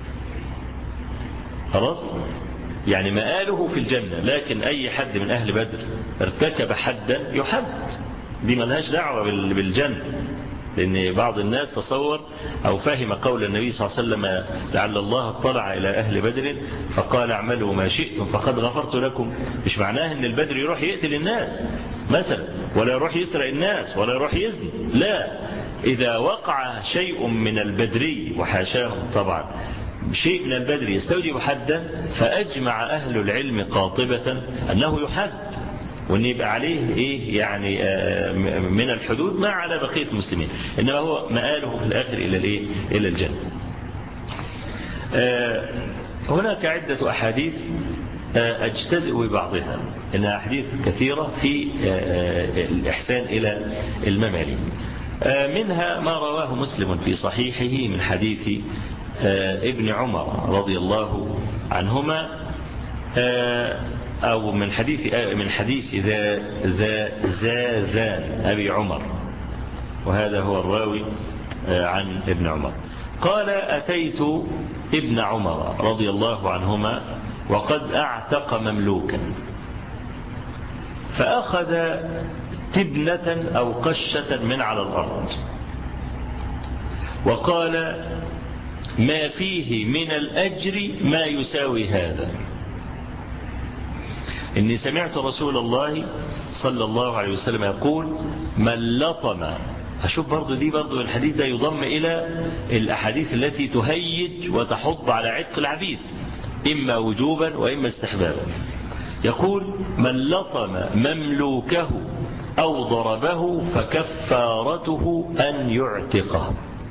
خلاص يعني مآله في الجنة لكن أي حد من أهل بدر ارتكب حدا يحد دي ملهاش دعوة بالجنة لأن بعض الناس تصور أو فهم قول النبي صلى الله عليه وسلم لعل الله اطلع إلى أهل بدر فقال اعملوا ما شئتم فقد غفرت لكم مش معناه أن البدر يروح يقتل الناس مثلا ولا يروح يسرق الناس ولا يروح يزني لا إذا وقع شيء من البدري وحاشاهم طبعا شيء من البدر يستوجب حدا فأجمع أهل العلم قاطبة أنه يحد وأن يبقى عليه إيه يعني من الحدود ما على بقية المسلمين إنما هو مآله في الآخر إلى الإيه إلى الجنة هناك عدة أحاديث أجتزئ ببعضها إنها أحاديث كثيرة في الإحسان إلى المماليك منها ما رواه مسلم في صحيحه من حديث ابن عمر رضي الله عنهما أو من حديث من حديث ذا ذا زازان أبي عمر وهذا هو الراوي عن ابن عمر قال أتيت ابن عمر رضي الله عنهما وقد أعتق مملوكا فأخذ تبنة أو قشة من على الأرض وقال ما فيه من الأجر ما يساوي هذا إني سمعت رسول الله صلى الله عليه وسلم يقول من لطم أشوف برضو دي برضو الحديث ده يضم إلى الأحاديث التي تهيج وتحض على عتق العبيد إما وجوبا وإما استحبابا يقول من لطم مملوكه أو ضربه فكفارته أن يعتقه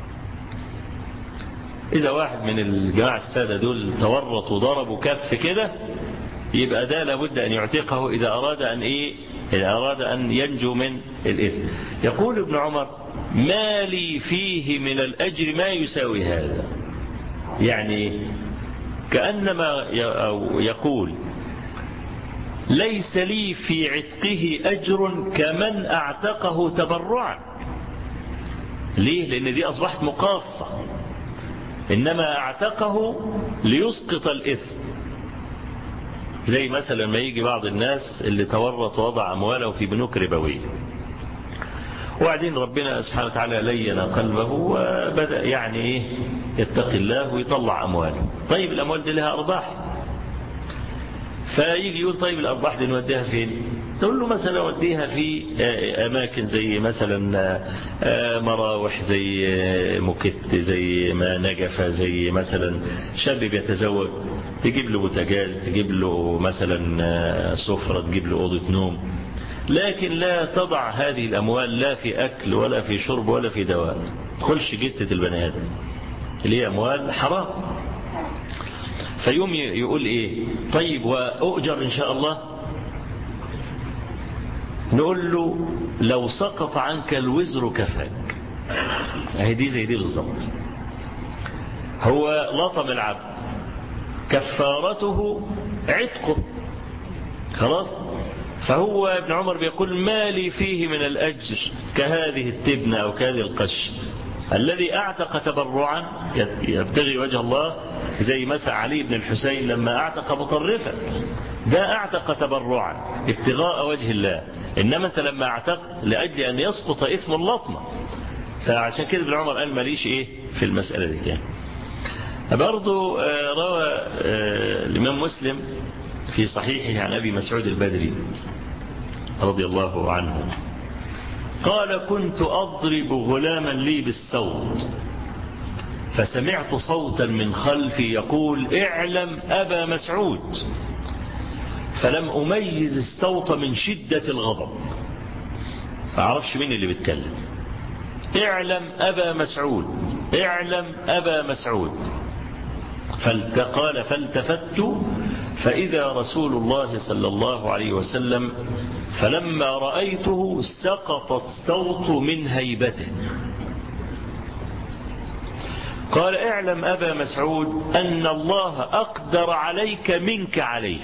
إذا واحد من الجماعة السادة دول تورط وضربوا كف كده يبقى ده لابد أن يعتقه إذا أراد أن إيه إذا أراد أن ينجو من الإثم يقول ابن عمر ما لي فيه من الأجر ما يساوي هذا يعني كأنما يقول ليس لي في عتقه أجر كمن أعتقه تبرعا ليه لأن دي أصبحت مقاصة إنما اعتقه ليسقط الإثم زي مثلا ما يجي بعض الناس اللي تورط وضع أمواله في بنوك ربوية وبعدين ربنا سبحانه وتعالى لين قلبه وبدأ يعني ايه يتقي الله ويطلع أمواله طيب الأموال دي لها أرباح فيجي يقول طيب الأرباح دي نوديها فين نقول له مثلا وديها في أماكن زي مثلا مراوح زي مكت زي ما نجفة زي مثلا شاب بيتزوج تجيب له بوتاجاز تجيب له مثلا سفرة تجيب له أوضة نوم لكن لا تضع هذه الأموال لا في أكل ولا في شرب ولا في دواء تدخلش جتة البني آدم اللي هي أموال حرام فيوم يقول إيه طيب وأؤجر إن شاء الله نقول له لو سقط عنك الوزر كفاك اهي دي زي دي بالظبط هو لطم العبد كفارته عتقه خلاص فهو ابن عمر بيقول ما لي فيه من الأجر كهذه التبنة أو كهذه القش الذي أعتق تبرعا يبتغي وجه الله زي مثل علي بن الحسين لما أعتق مطرفا ده أعتق تبرعا ابتغاء وجه الله إنما أنت لما أعتقت لأجل أن يسقط إثم اللطمة فعشان كده ابن عمر قال ماليش إيه في المسألة دي كان برضو روى الإمام مسلم في صحيحه عن أبي مسعود البدري رضي الله عنه قال كنت أضرب غلاما لي بالصوت فسمعت صوتا من خلفي يقول اعلم أبا مسعود فلم أميز الصوت من شدة الغضب فعرفش مين اللي بيتكلم اعلم أبا مسعود اعلم أبا مسعود فالتقال فالتفت فإذا رسول الله صلى الله عليه وسلم فلما رأيته سقط الصوت من هيبته قال اعلم أبا مسعود أن الله أقدر عليك منك عليه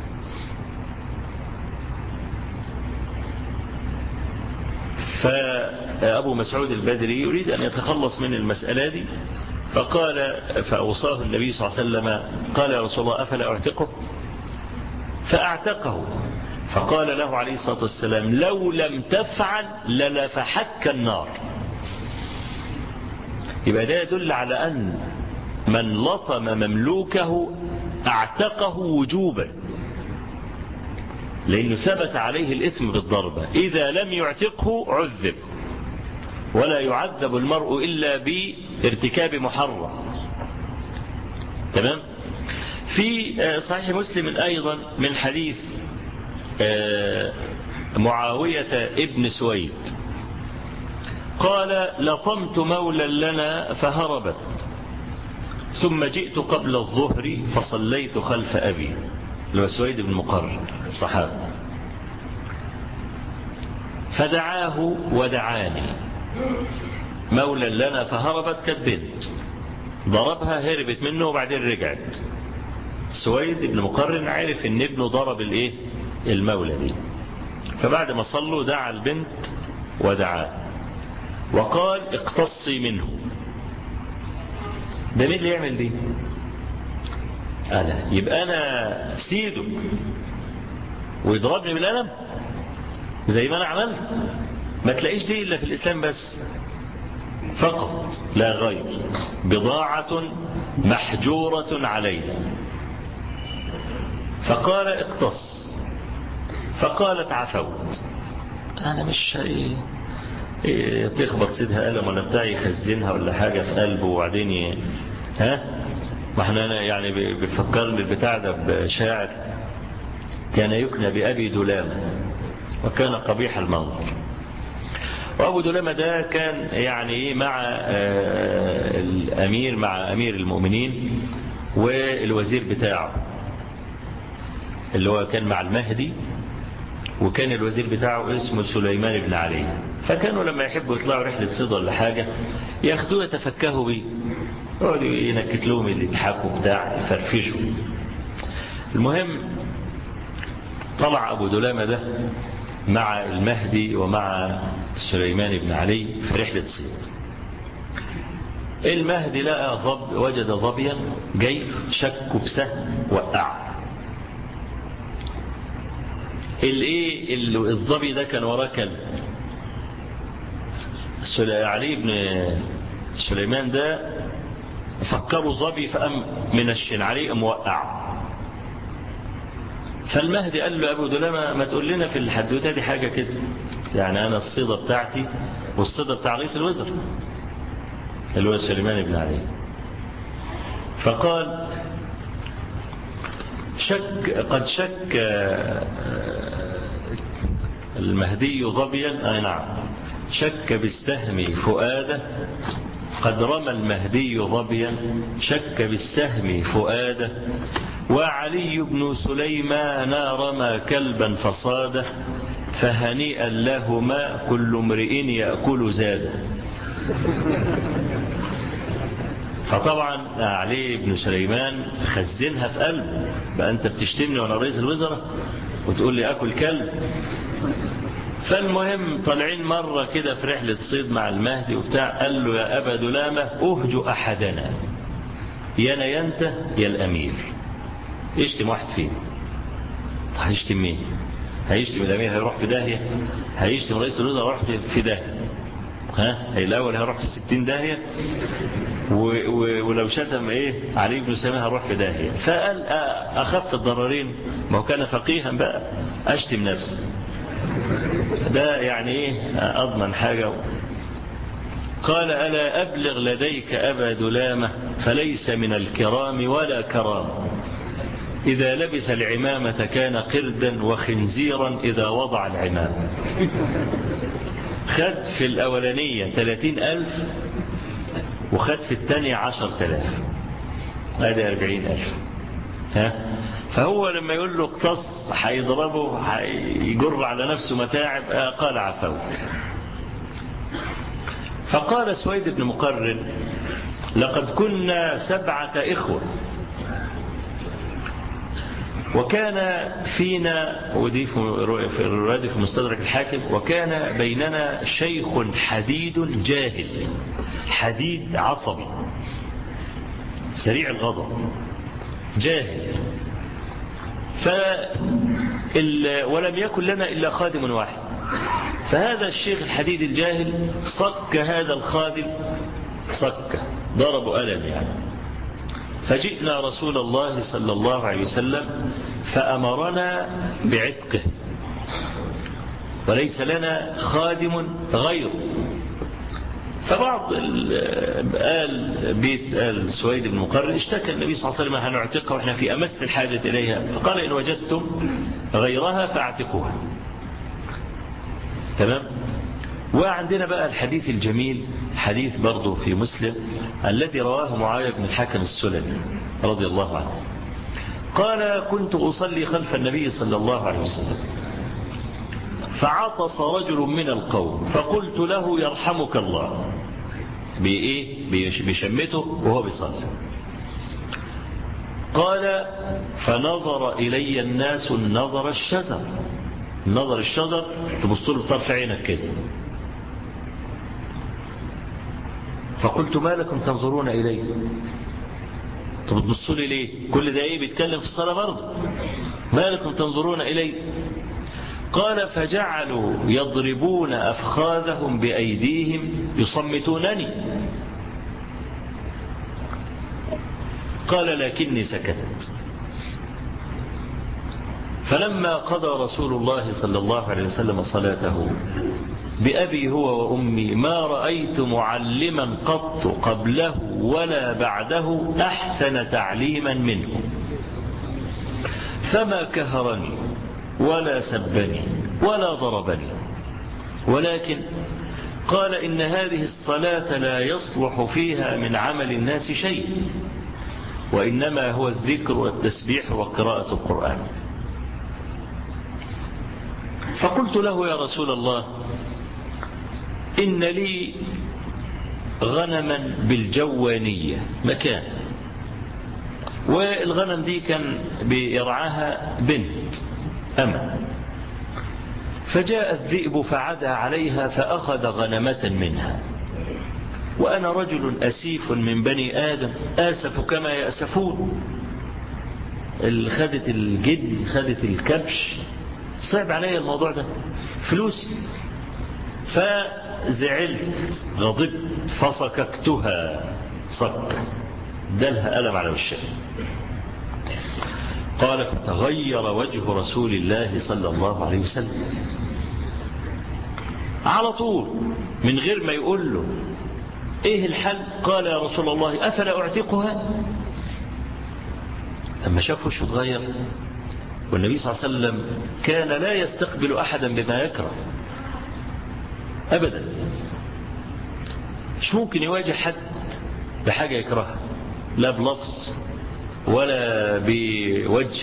فأبو مسعود البدري يريد أن يتخلص من المسألة دي فقال فأوصاه النبي صلى الله عليه وسلم قال يا رسول الله أفلا أعتقه فأعتقه فقال له عليه الصلاة والسلام لو لم تفعل للفحك النار يبقى ده يدل على أن من لطم مملوكه اعتقه وجوبا لأنه ثبت عليه الإثم بالضربة إذا لم يعتقه عذب ولا يعذب المرء إلا بارتكاب محرم تمام في صحيح مسلم أيضا من حديث معاوية ابن سويد قال لطمت مولا لنا فهربت ثم جئت قبل الظهر فصليت خلف أبي اللي هو سويد بن مقرر صحابي فدعاه ودعاني مولا لنا فهربت كانت بنت ضربها هربت منه وبعدين رجعت سويد بن مقرن عرف ان ابنه ضرب الايه المولى دي فبعد ما صلوا دعا البنت ودعاه وقال اقتصي منه ده مين اللي يعمل دي انا يبقى انا سيده ويضربني بالقلم زي ما انا عملت ما تلاقيش دي الا في الاسلام بس فقط لا غير بضاعة محجورة علينا فقال اقتص فقالت عفوت انا مش ايه إيه تخبط سيدها قلم ولا بتاع يخزنها ولا حاجة في قلبه وبعدين ي... ها ما احنا يعني بيفكرني البتاع ده بشاعر كان يكنى بأبي دلامة وكان قبيح المنظر وأبو دلامة ده كان يعني مع الأمير مع أمير المؤمنين والوزير بتاعه اللي هو كان مع المهدي وكان الوزير بتاعه اسمه سليمان بن علي فكانوا لما يحبوا يطلعوا رحلة صيد ولا حاجة ياخدوه يتفكهوا بيه يقعدوا ينكت لهم اللي يضحكوا بتاع يفرفشوا المهم طلع أبو دلامة ده مع المهدي ومع سليمان بن علي في رحلة صيد المهدي لقى ظب وجد ظبيا جاي شكه بسهم وقعه الايه الظبي ده كان وراه كلب علي بن سليمان ده فكروا ظبي فقام منشن عليه موقع فالمهدي قال له ابو دلامه ما تقول لنا في الحدوته دي حاجه كده يعني انا الصيده بتاعتي والصيده بتاع رئيس الوزراء اللي هو سليمان بن علي فقال شك قد شك المهدي ظبيا أي نعم شك بالسهم فؤاده قد رمى المهدي ظبيا شك بالسهم فؤاده وعلي بن سليمان رمى كلبا فصاده فهنيئا لهما كل امرئ يأكل زاده فطبعا علي بن سليمان خزنها في قلبه بقى أنت بتشتمني وأنا رئيس الوزراء وتقول لي أكل كلب فالمهم طالعين مرة كده في رحلة صيد مع المهدي وبتاع قال له يا أبا دلامة أهجو أحدنا يا أنا أنت يا الأمير اشتم واحد فينا هيشتم مين هيشتم الأمير هيروح في داهية هيشتم رئيس الوزراء هيروح في داهية ها الأول هيروح في الستين داهية و و ولو شتم ايه علي بن سليمان هروح في داهية فقال أخف الضررين ما هو كان فقيها بقى أشتم نفسي ده يعني ايه أضمن حاجة قال ألا أبلغ لديك أبا دلامة فليس من الكرام ولا كرام إذا لبس العمامة كان قردا وخنزيرا إذا وضع العمامة خد في الأولانية ثلاثين ألف وخد في الثانية عشر تلاف هذه أربعين ألف ها فهو لما يقول له اقتص هيضربه هيجر على نفسه متاعب قال عفوت فقال سويد بن مقرن لقد كنا سبعة إخوة وكان فينا ودي في الرادي في مستدرك الحاكم وكان بيننا شيخ حديد جاهل حديد عصبي سريع الغضب جاهل ف ولم يكن لنا إلا خادم واحد فهذا الشيخ الحديد الجاهل صك هذا الخادم صك ضرب ألم يعني فجئنا رسول الله صلى الله عليه وسلم فأمرنا بعتقه وليس لنا خادم غيره فبعض قال بيت آل سويد بن مقرن اشتكى النبي صلى الله عليه وسلم هنعتقها واحنا في أمس الحاجة إليها فقال إن وجدتم غيرها فاعتقوها تمام وعندنا بقى الحديث الجميل حديث برضه في مسلم الذي رواه معاوية بن الحكم السلمي رضي الله عنه قال كنت أصلي خلف النبي صلى الله عليه وسلم فعطس رجل من القوم فقلت له يرحمك الله بإيه بشمته وهو بيصلي قال فنظر إلي الناس النظر الشزر نظر الشزر تبص له بطرف عينك كده فقلت ما لكم تنظرون إلي طب تبصوا لي ليه كل ده ايه بيتكلم في الصلاة برضه ما لكم تنظرون إلي قال فجعلوا يضربون أفخاذهم بأيديهم يصمتونني قال لكني سكت فلما قضى رسول الله صلى الله عليه وسلم صلاته بأبي هو وأمي ما رأيت معلما قط قبله ولا بعده أحسن تعليما منه فما كهرني ولا سبني ولا ضربني ولكن قال إن هذه الصلاة لا يصلح فيها من عمل الناس شيء وإنما هو الذكر والتسبيح وقراءة القرآن فقلت له يا رسول الله إن لي غنما بالجوانية مكان والغنم دي كان بيرعاها بنت أما فجاء الذئب فعدى عليها فأخذ غنمة منها وأنا رجل أسيف من بني آدم آسف كما يأسفون خدت الجدي خدت الكبش صعب علي الموضوع ده فلوسي فزعلت غضبت فصككتها صك دلها ألم على وشها قال فتغير وجه رسول الله صلى الله عليه وسلم على طول من غير ما يقول له ايه الحل قال يا رسول الله أفلا أعتقها لما شاف وشه اتغير والنبي صلى الله عليه وسلم كان لا يستقبل أحدا بما يكره أبدا مش ممكن يواجه حد بحاجة يكرهها لا بلفظ ولا بوجه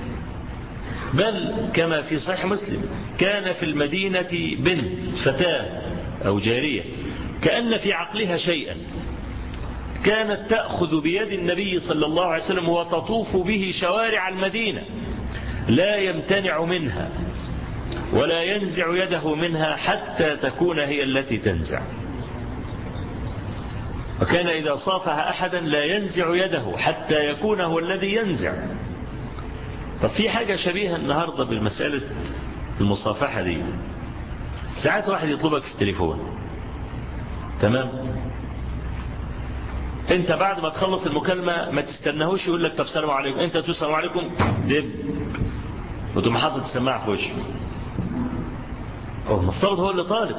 بل كما في صحيح مسلم كان في المدينة بنت فتاة أو جارية كأن في عقلها شيئا كانت تأخذ بيد النبي صلى الله عليه وسلم وتطوف به شوارع المدينة لا يمتنع منها ولا ينزع يده منها حتى تكون هي التي تنزع وكان إذا صافح أحدا لا ينزع يده حتى يكون هو الذي ينزع طب في حاجة شبيهة النهاردة بالمسألة المصافحة دي ساعات واحد يطلبك في التليفون تمام انت بعد ما تخلص المكالمة ما تستناهوش يقول لك طب سلام عليكم انت تقول سلام عليكم دب وتقوم حاطط السماعة في وشه هو المفترض هو اللي طالب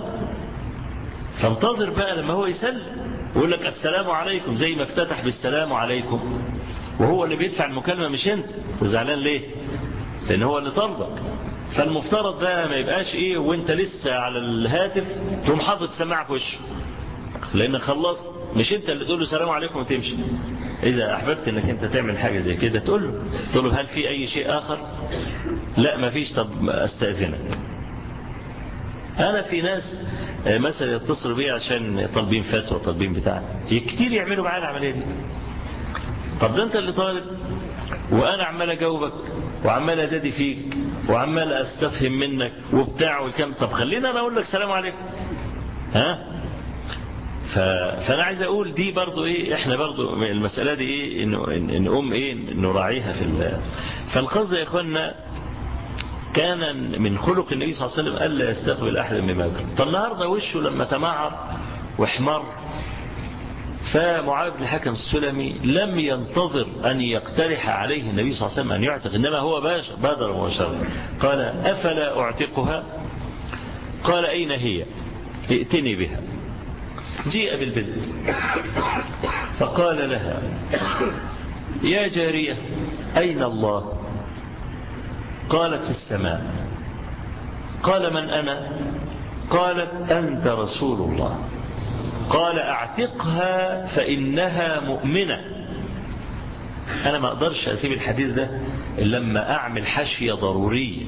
فانتظر بقى لما هو يسلم ويقول لك السلام عليكم زي ما افتتح بالسلام عليكم وهو اللي بيدفع المكالمة مش انت انت زعلان ليه لان هو اللي طالبك فالمفترض بقى ما يبقاش ايه وانت لسه على الهاتف تقوم حاطط السماعة في وشه لان خلصت مش انت اللي تقول له السلام عليكم وتمشي اذا احببت انك انت تعمل حاجة زي كده تقول له تقول له هل في اي شيء اخر لا ما فيش طب استاذنك انا في ناس مثلا يتصلوا بي عشان طالبين فتوى طالبين بتاع كتير يعملوا معايا العمليه دي طب ده انت اللي طالب وانا عمال اجاوبك وعمال ادادي فيك وعمال استفهم منك وبتاع والكلام طب خلينا انا اقول لك سلام عليكم ها ف... فانا عايز اقول دي برضو ايه احنا برضو المساله دي ايه انه نقوم ايه نراعيها في ال... فالقصد يا اخوانا كان من خلق النبي صلى الله عليه وسلم ألا يستقبل أحد مما يكره فالنهاردة وشه لما تمعر واحمر فمعاوية بن الحكم السلمي لم ينتظر أن يقترح عليه النبي صلى الله عليه وسلم أن يعتق إنما هو بادر مباشرة قال أفلا أعتقها قال أين هي ائتني بها جيء بالبنت فقال لها يا جارية أين الله قالت في السماء قال من أنا قالت أنت رسول الله قال اعتقها فإنها مؤمنة أنا ما أقدرش أسيب الحديث ده إلا لما أعمل حشية ضرورية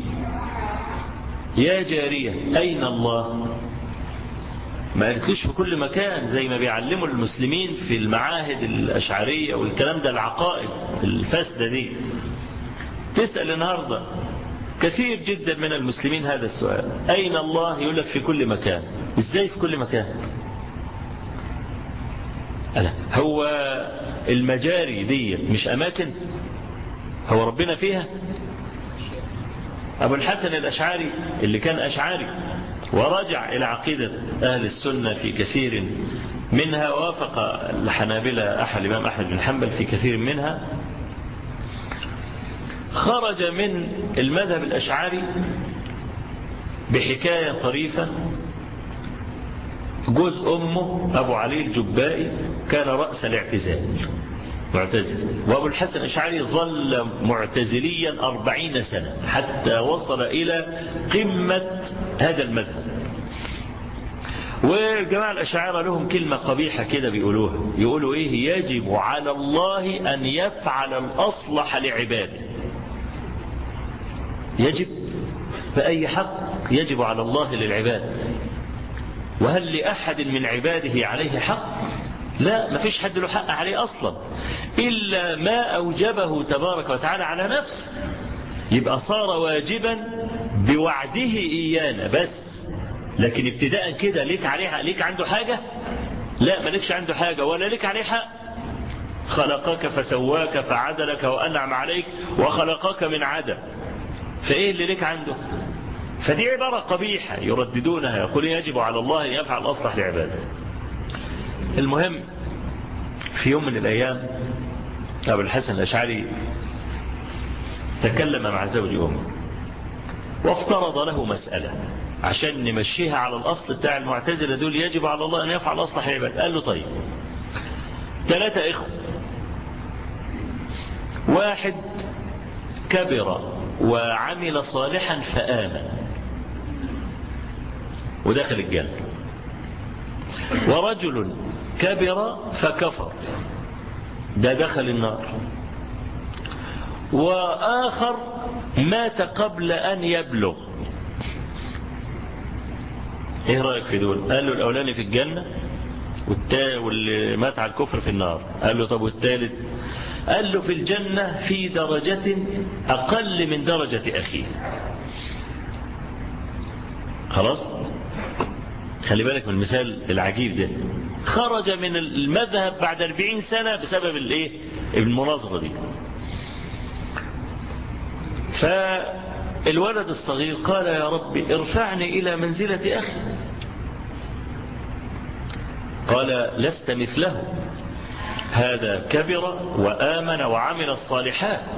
يا جارية أين الله ما قالتلوش في كل مكان زي ما بيعلموا المسلمين في المعاهد الأشعرية والكلام ده العقائد الفاسدة دي تسأل النهاردة كثير جدا من المسلمين هذا السؤال أين الله يقول لك في كل مكان إزاي في كل مكان ألا هو المجاري دي مش أماكن هو ربنا فيها أبو الحسن الأشعري اللي كان أشعري ورجع إلى عقيدة أهل السنة في كثير منها وافق الحنابلة أحد الإمام أحمد بن حنبل في كثير منها خرج من المذهب الأشعري بحكاية طريفة جوز أمه أبو علي الجبائي كان رأس الاعتزال معتزل وأبو الحسن الأشعري ظل معتزليا أربعين سنة حتى وصل إلى قمة هذا المذهب والجماعة الأشاعرة لهم كلمة قبيحة كده بيقولوها يقولوا إيه يجب على الله أن يفعل الأصلح لعباده يجب بأي حق يجب على الله للعباد وهل لأحد من عباده عليه حق لا ما فيش حد له حق عليه أصلا إلا ما أوجبه تبارك وتعالى على نفسه يبقى صار واجبا بوعده إيانا بس لكن ابتداء كده ليك عليه ليك عنده حاجة لا مالكش عنده حاجة ولا ليك عليه حق خلقك فسواك فعدلك وأنعم عليك وخلقك من عدم فإيه اللي لك عنده فدي عبارة قبيحة يرددونها يقول يجب على الله أن يفعل أصلح لعباده المهم في يوم من الأيام أبو الحسن الأشعري تكلم مع زوج أمه وافترض له مسألة عشان نمشيها على الأصل بتاع المعتزلة دول يجب على الله أن يفعل أصلح عباده قال له طيب ثلاثة إخوة واحد كبر وعمل صالحا فآمن ودخل الجنة ورجل كبر فكفر ده دخل النار وآخر مات قبل أن يبلغ ايه رأيك في دول قال له الأولاني في الجنة والتا... واللي مات على الكفر في النار قال له طب والثالث قال له في الجنة في درجة أقل من درجة أخيه خلاص خلي بالك من المثال العجيب ده خرج من المذهب بعد 40 سنة بسبب الايه المناظرة دي فالولد الصغير قال يا رب ارفعني إلى منزلة أخي قال لست مثله هذا كبر وآمن وعمل الصالحات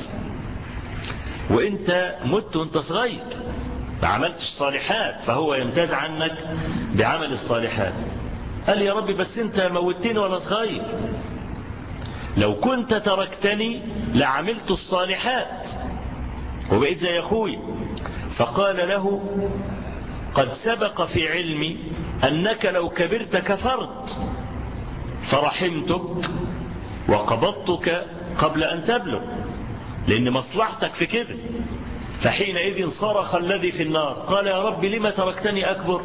وانت مت وانت صغير ما عملتش صالحات فهو يمتاز عنك بعمل الصالحات قال يا ربي بس انت موتني وانا صغير لو كنت تركتني لعملت الصالحات وبقيت زي اخوي فقال له قد سبق في علمي انك لو كبرت كفرت فرحمتك وقبضتك قبل ان تبلغ لان مصلحتك في كده فحينئذ صرخ الذي في النار قال يا رب لما تركتني أكبر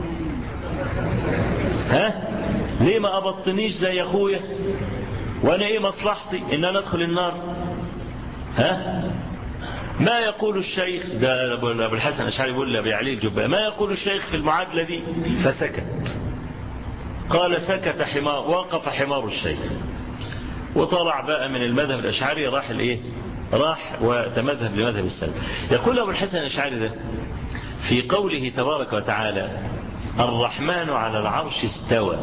ها ليه ما أبطنيش زي أخويا وأنا إيه مصلحتي إن أنا أدخل النار ها ما يقول الشيخ ده أبو الحسن الأشعري بيقول لأبي علي الجباء ما يقول الشيخ في المعادلة دي فسكت قال سكت حمار وقف حمار الشيخ وطلع بقى من المذهب الأشعري راح الإيه راح وتمذهب لمذهب السلف يقول أبو الحسن الأشعري ده في قوله تبارك وتعالى الرحمن على العرش استوى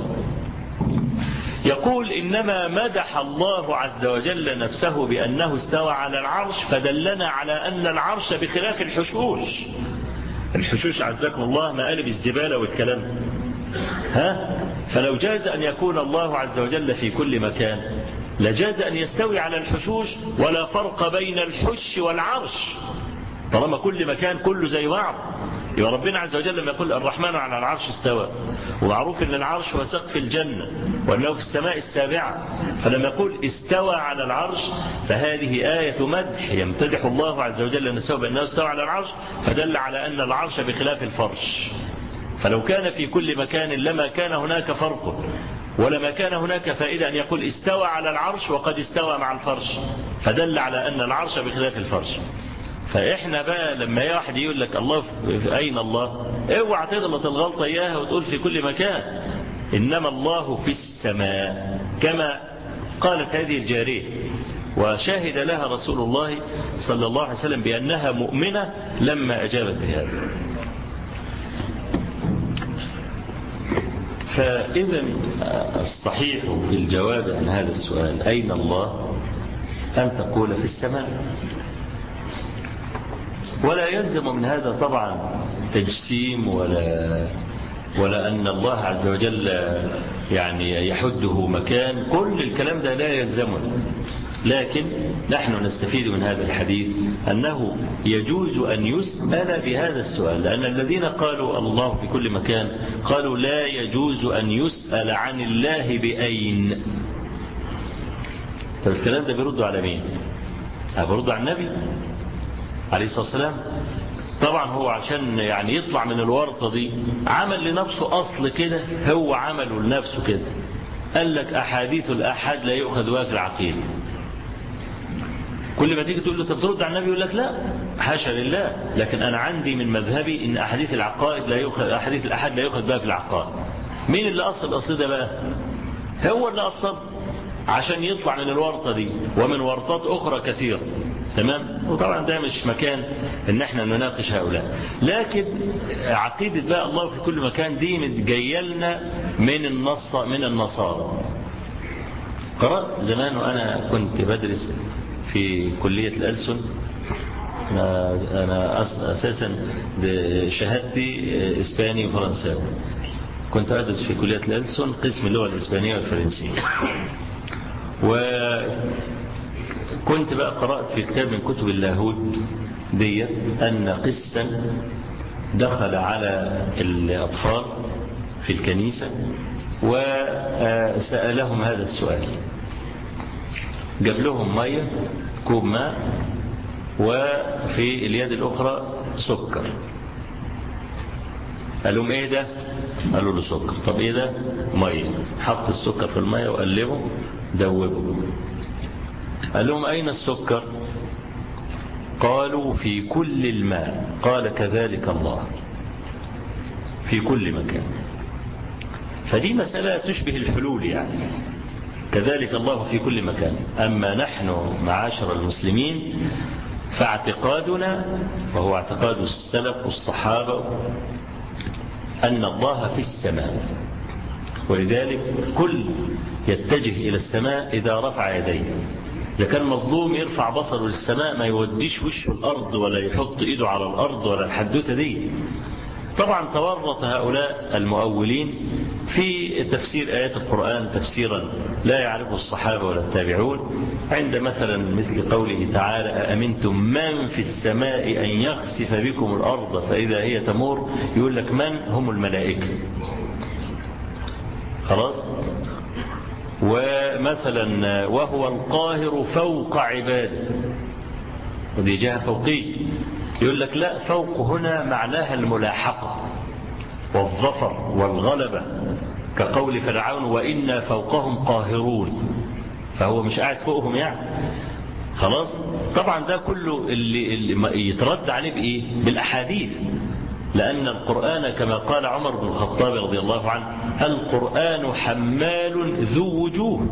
يقول إنما مدح الله عز وجل نفسه بأنه استوى على العرش فدلنا على أن العرش بخلاف الحشوش الحشوش عزكم الله مقالب الزبالة والكلام ده ها فلو جاز أن يكون الله عز وجل في كل مكان لجاز أن يستوي على الحشوش ولا فرق بين الحش والعرش طالما كل مكان كله زي بعض يبقى ربنا عز وجل لما يقول الرحمن على العرش استوى ومعروف ان العرش هو سقف الجنة وانه في السماء السابعة فلما يقول استوى على العرش فهذه آية مدح يمتدح الله عز وجل نفسه بأنه استوى على العرش فدل على أن العرش بخلاف الفرش فلو كان في كل مكان لما كان هناك فرق ولما كان هناك فائدة أن يقول استوى على العرش وقد استوى مع الفرش فدل على أن العرش بخلاف الفرش فإحنا بقى لما واحد يقول لك الله في أين الله اوعى تغلط الغلطة إياها وتقول في كل مكان إنما الله في السماء كما قالت هذه الجارية وشاهد لها رسول الله صلى الله عليه وسلم بأنها مؤمنة لما أجابت بهذا فإذا الصحيح في الجواب عن هذا السؤال أين الله أن تقول في السماء ولا يلزم من هذا طبعا تجسيم ولا ولا أن الله عز وجل يعني يحده مكان كل الكلام ده لا يلزمنا لكن نحن نستفيد من هذا الحديث أنه يجوز أن يسأل بهذا السؤال لأن الذين قالوا الله في كل مكان قالوا لا يجوز أن يسأل عن الله بأين طب الكلام ده بيردوا على مين بيردوا على النبي عليه الصلاة والسلام طبعا هو عشان يعني يطلع من الورطة دي عمل لنفسه أصل كده هو عمله لنفسه كده قال لك أحاديث الأحد لا يؤخذ بها في العقيدة كل ما تيجي تقول له طب ترد على النبي يقول لك لا حاشا لله لكن أنا عندي من مذهبي إن أحاديث العقائد لا يؤخذ أحاديث الأحد لا يؤخذ بها في العقائد مين اللي أصل الأصل ده بقى هو اللي أصل عشان يطلع من الورطة دي ومن ورطات أخرى كثيرة تمام وطبعا ده مش مكان ان احنا نناقش هؤلاء لكن عقيدة بقى الله في كل مكان دي متجيلنا من النص من النصارى قرأت زمان وأنا كنت بدرس في كلية الألسن أنا أساسا شهادتي إسباني وفرنساوي كنت أدرس في كلية الألسن قسم اللغة الإسبانية والفرنسية وكنت بقى قرأت في كتاب من كتب اللاهوت دي أن قسا دخل على الأطفال في الكنيسة وسألهم هذا السؤال جاب لهم مية كوب ماء وفي اليد الأخرى سكر قال لهم ايه ده قالوا له سكر طب ايه ده ميه حط السكر في الميه وقلبه دوبه قال لهم اين السكر قالوا في كل الماء قال كذلك الله في كل مكان فدي مسألة تشبه الحلول يعني كذلك الله في كل مكان أما نحن معاشر المسلمين فاعتقادنا وهو اعتقاد السلف والصحابة أن الله في السماء ولذلك كل يتجه إلى السماء إذا رفع يديه إذا كان مظلوم يرفع بصره للسماء ما يوديش وشه الأرض ولا يحط إيده على الأرض ولا الحدوتة دي طبعا تورط هؤلاء المؤولين في تفسير آيات القرآن تفسيرا لا يعرفه الصحابة ولا التابعون عند مثلا مثل قوله تعالى أأمنتم من في السماء أن يخسف بكم الأرض فإذا هي تمور يقول لك من هم الملائكة خلاص ومثلا وهو القاهر فوق عباده ودي جهة فوقية يقول لك لا فوق هنا معناها الملاحقة والظفر والغلبة كقول فرعون وإنا فوقهم قاهرون فهو مش قاعد فوقهم يعني خلاص طبعا ده كله اللي, اللي يترد عليه بإيه بالأحاديث لأن القرآن كما قال عمر بن الخطاب رضي الله عنه القرآن حمال ذو وجوه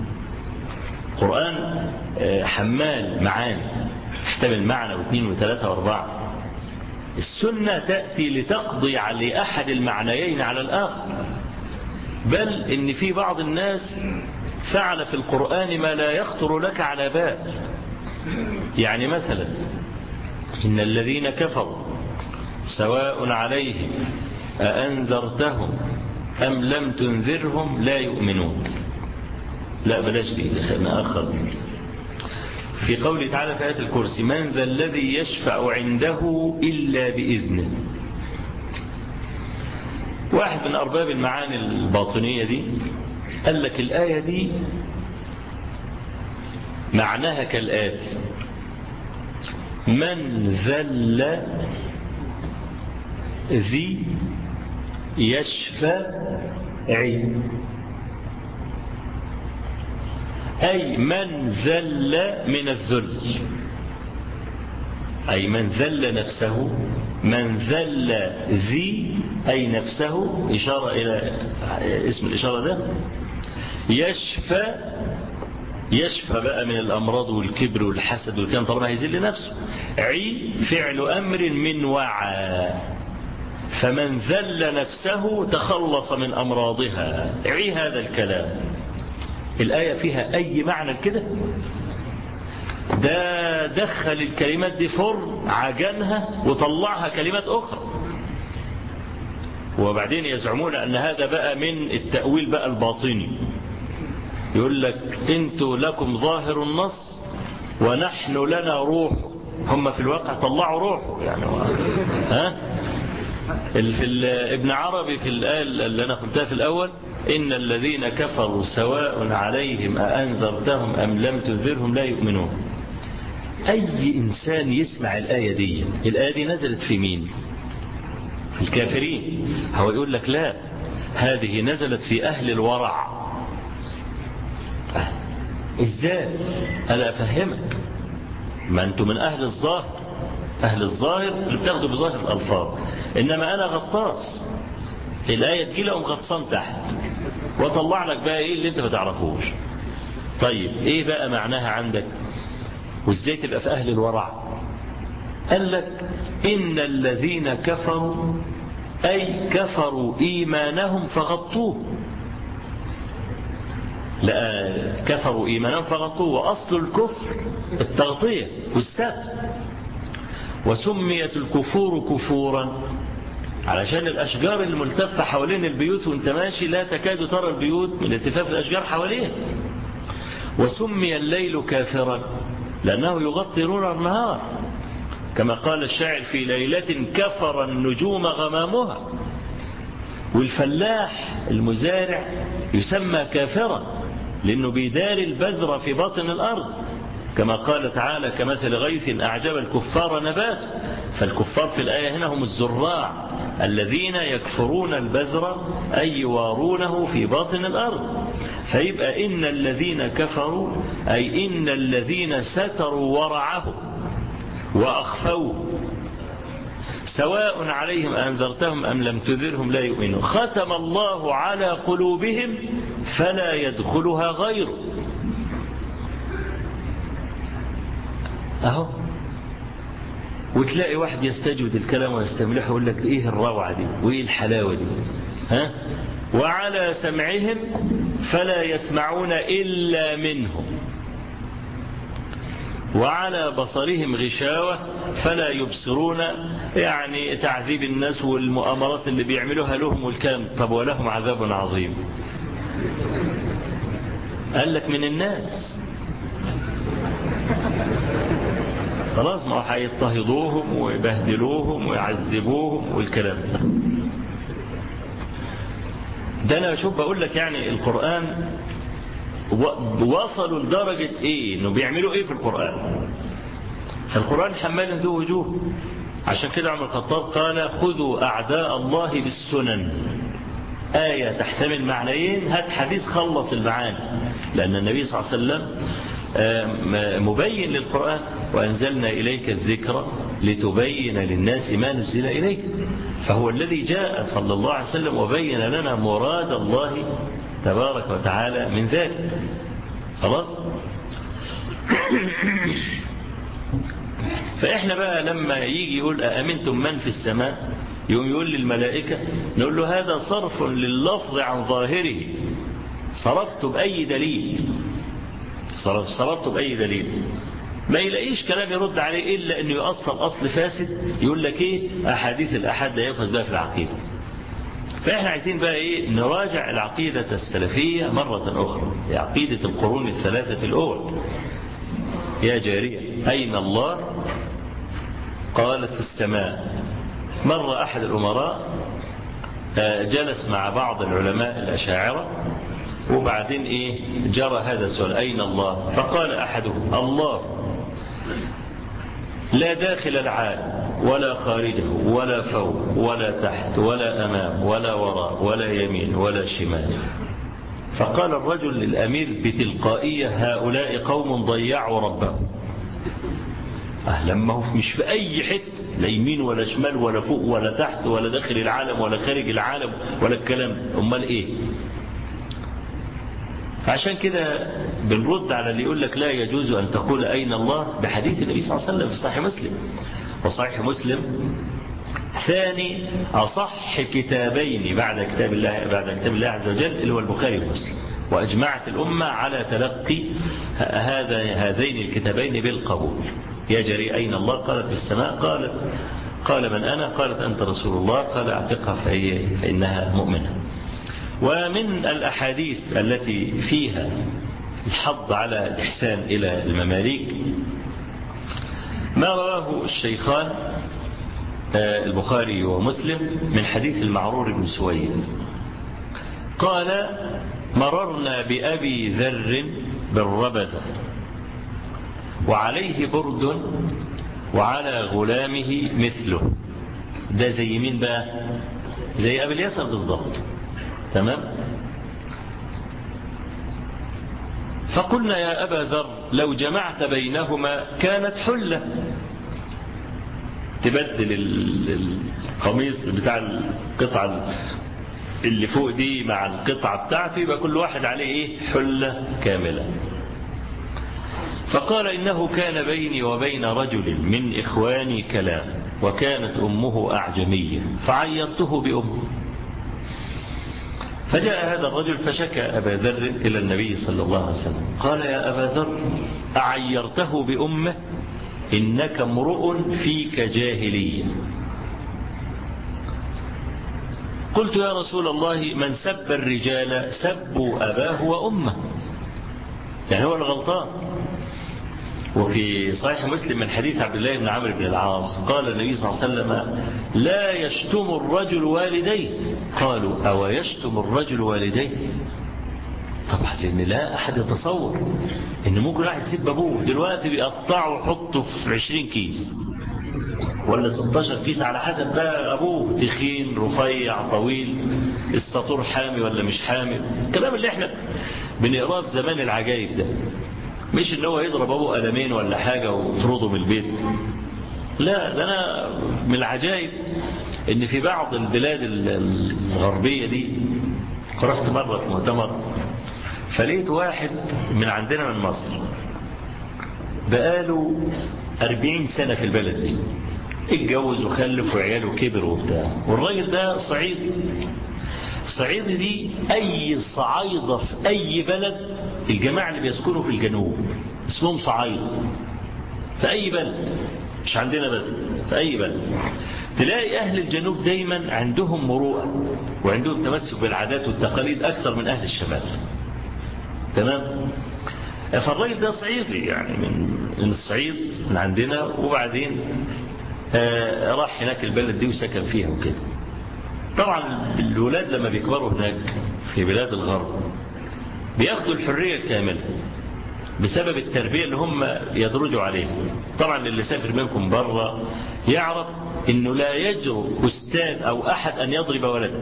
القرآن حمال معاني يحتمل معنى واثنين وثلاثة واربعة السنة تأتي لتقضي على أحد المعنيين على الآخر بل إن في بعض الناس فعل في القرآن ما لا يخطر لك على بال يعني مثلا إن الذين كفروا سواء عليهم أأنذرتهم أم لم تنذرهم لا يؤمنون لا بلاش دي خلينا آخر دي في قوله تعالى في آية الكرسي من ذا الذي يشفع عنده إلا بإذنه واحد من أرباب المعاني الباطنية دي قال لك الآية دي معناها كالآتي من ذل ذي يشفع أي من ذل من الذل أي من ذل نفسه من ذل ذي أي نفسه إشارة إلى اسم الإشارة ده يشفى يشفى بقى من الأمراض والكبر والحسد والكلام طالما هيذل نفسه عي فعل أمر من وعى فمن ذل نفسه تخلص من أمراضها عي هذا الكلام الآية فيها أي معنى كده ده دخل الكلمات دي فرن عجنها وطلعها كلمات أخرى وبعدين يزعمون أن هذا بقى من التأويل بقى الباطني يقول لك انتوا لكم ظاهر النص ونحن لنا روح هم في الواقع طلعوا روحه يعني ها في ابن عربي في الآية اللي أنا قلتها في الأول إن الذين كفروا سواء عليهم أأنذرتهم أم لم تنذرهم لا يؤمنون أي إنسان يسمع الآية دي الآية دي نزلت في مين الكافرين هو يقول لك لا هذه نزلت في أهل الورع إزاي أنا أفهمك ما أنتم من أهل الظاهر أهل الظاهر اللي بتاخدوا بظاهر الألفاظ إنما أنا غطاس الآية تجي لهم غطسان تحت وطلع لك بقى إيه اللي أنت ما تعرفوش طيب إيه بقى معناها عندك وإزاي تبقى في أهل الورع قال لك إن الذين كفروا أي كفروا إيمانهم فغطوه لا كفروا إيمانهم فغطوه وأصل الكفر التغطية والستر وسميت الكفور كفورا علشان الأشجار الملتفة حوالين البيوت وانت ماشي لا تكاد ترى البيوت من التفاف الأشجار حواليه وسمي الليل كافرا لأنه يغطي نور النهار كما قال الشاعر في ليلة كفر النجوم غمامها والفلاح المزارع يسمى كافرا لأنه بيدار البذر في باطن الأرض كما قال تعالى كمثل غيث أعجب الكفار نبات فالكفار في الآية هنا هم الزراع الذين يكفرون البذر أي يوارونه في باطن الأرض فيبقى إن الذين كفروا أي إن الذين ستروا ورعه وأخفوه سواء عليهم أنذرتهم أم لم تذرهم لا يؤمنون ختم الله على قلوبهم فلا يدخلها غيره أهو وتلاقي واحد يستجود الكلام ويستملحه ويقول لك ايه الروعة دي وايه الحلاوة دي ها وعلى سمعهم فلا يسمعون إلا منهم وعلى بصرهم غشاوة فلا يبصرون يعني تعذيب الناس والمؤامرات اللي بيعملوها لهم والكلام طب ولهم عذاب عظيم قال لك من الناس خلاص ما هيضطهدوهم ويبهدلوهم ويعذبوهم والكلام ده ده انا شوف بقول لك يعني القرآن وصلوا لدرجة ايه انه بيعملوا ايه في القرآن القرآن حمال ذو وجوه عشان كده عمر الخطاب قال خذوا أعداء الله بالسنن آية تحتمل معنيين هات حديث خلص المعاني لأن النبي صلى الله عليه وسلم مبين للقرآن وأنزلنا إليك الذكر لتبين للناس ما نزل إليك فهو الذي جاء صلى الله عليه وسلم وبين لنا مراد الله تبارك وتعالى من ذلك خلاص فإحنا بقى لما يجي يقول أأمنتم من في السماء يقوم يقول للملائكة نقول له هذا صرف لللفظ عن ظاهره صرفت بأي دليل صرفت بأي دليل ما يلاقيش كلام يرد عليه إلا أنه يؤصل أصل فاسد يقول لك إيه أحاديث الأحد لا يؤخذ بها في العقيدة فإحنا عايزين بقى إيه نراجع العقيدة السلفية مرة أخرى عقيدة القرون الثلاثة الأول يا جارية أين الله قالت في السماء مر أحد الأمراء جلس مع بعض العلماء الأشاعرة وبعدين إيه جرى هذا السؤال أين الله فقال أحدهم الله لا داخل العالم ولا خارجه ولا فوق ولا تحت ولا أمام ولا وراء ولا يمين ولا شمال فقال الرجل للأمير بتلقائية هؤلاء قوم ضيعوا ربهم أهلا ما هو مش في أي حت لا يمين ولا شمال ولا فوق ولا تحت ولا داخل العالم ولا خارج العالم ولا الكلام أمال إيه فعشان كده بنرد على اللي يقول لك لا يجوز أن تقول أين الله بحديث النبي صلى الله عليه وسلم في صحيح مسلم وصحيح مسلم ثاني أصح كتابين بعد كتاب الله بعد كتاب الله عز وجل اللي هو البخاري ومسلم وأجمعت الأمة على تلقي هذا هذين الكتابين بالقبول يا جري أين الله قالت في السماء قالت قال من أنا قالت أنت رسول الله قال اعتقها فهي فإنها مؤمنة ومن الأحاديث التي فيها الحض على الإحسان إلى المماليك ما رواه الشيخان البخاري ومسلم من حديث المعرور بن سويد قال مررنا بأبي ذر بالربذة وعليه برد وعلى غلامه مثله ده زي مين بقى زي أبي اليسر بالضبط تمام فقلنا يا أبا ذر لو جمعت بينهما كانت حلة تبدل القميص بتاع القطعة اللي فوق دي مع القطعة بتاعتي يبقى كل واحد عليه ايه حلة كاملة فقال إنه كان بيني وبين رجل من إخواني كلام وكانت أمه أعجمية فعيرته بأمه فجاء هذا الرجل فشكى أبا ذر إلى النبي صلى الله عليه وسلم قال يا أبا ذر أعيرته بأمه إنك امرؤ فيك جاهلية قلت يا رسول الله من سب الرجال سبوا أباه وأمه يعني هو الغلطان وفي صحيح مسلم من حديث عبد الله بن عمرو بن العاص قال النبي صلى الله عليه وسلم لا يشتم الرجل والديه قالوا أو يشتم الرجل والديه طبعا لأن لا أحد يتصور إن ممكن واحد يسيب أبوه دلوقتي بيقطعه ويحطه في عشرين كيس ولا 16 كيس على حسب بقى أبوه تخين رفيع طويل السطور حامي ولا مش حامي الكلام اللي احنا بنقراه في زمان العجائب ده مش ان هو يضرب ابوه قلمين ولا حاجة ويطرده من البيت لا ده انا من العجائب ان في بعض البلاد الغربية دي رحت مرة في مؤتمر فلقيت واحد من عندنا من مصر بقاله أربعين سنة في البلد دي اتجوز وخلف وعياله كبر وبتاع والراجل ده صعيدي الصعيدي دي أي صعايدة في أي بلد الجماعة اللي بيسكنوا في الجنوب اسمهم صعايدة في أي بلد مش عندنا بس في أي بلد تلاقي أهل الجنوب دايما عندهم مروءة وعندهم تمسك بالعادات والتقاليد أكثر من أهل الشمال تمام فالراجل ده صعيدي يعني من الصعيد من عندنا وبعدين آه راح هناك البلد دي وسكن فيها وكده طبعا الولاد لما بيكبروا هناك في بلاد الغرب بياخدوا الحرية الكاملة بسبب التربية اللي هم يدرجوا عليها طبعا اللي سافر منكم بره يعرف انه لا يجرؤ استاذ او احد ان يضرب ولدا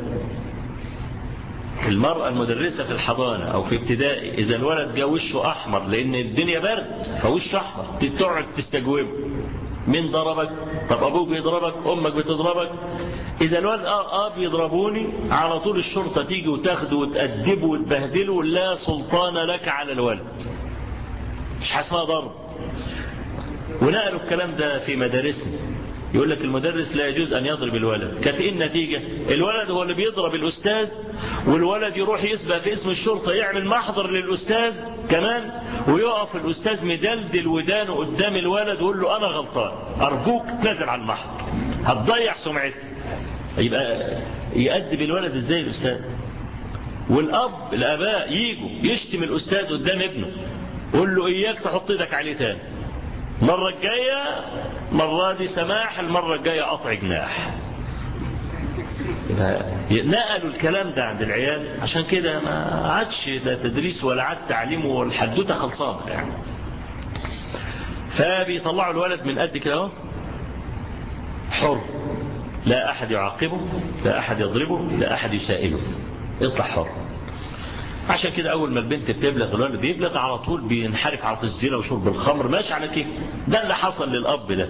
المرأة المدرسة في الحضانة أو في ابتدائي إذا الولد جا وشه أحمر لأن الدنيا برد فوشه أحمر تقعد تستجوبه مين ضربك طب أبوك بيضربك أمك بتضربك إذا الولد آه, آه بيضربوني على طول الشرطة تيجي وتاخده وتأدبه وتبهدله لا سلطان لك على الولد مش حاسمها ضرب ونقلوا الكلام ده في مدارسنا يقول لك المدرس لا يجوز أن يضرب الولد كانت ايه النتيجة الولد هو اللي بيضرب الأستاذ والولد يروح يسبق في اسم الشرطة يعمل محضر للأستاذ كمان ويقف الأستاذ مدلدل ودانه قدام الولد ويقول له أنا غلطان أرجوك تنزل على المحضر هتضيع سمعتي يبقى يأدب الولد ازاي الأستاذ والأب الآباء يجوا يشتم الأستاذ قدام ابنه قول له إياك تحط ايدك عليه تاني المرة الجاية مرة دي سماح المرة الجاية قطع جناح نقلوا الكلام ده عند العيال عشان كده ما عادش لا تدريس ولا عاد تعليم والحدوته خلصانه يعني فبيطلعوا الولد من قد كده اهو حر لا احد يعاقبه لا احد يضربه لا احد يسائله يطلع حر عشان كده اول ما البنت بتبلغ الولد بيبلغ على طول بينحرف على الزنا وشرب الخمر ماشي على كيف ده اللي حصل للاب ده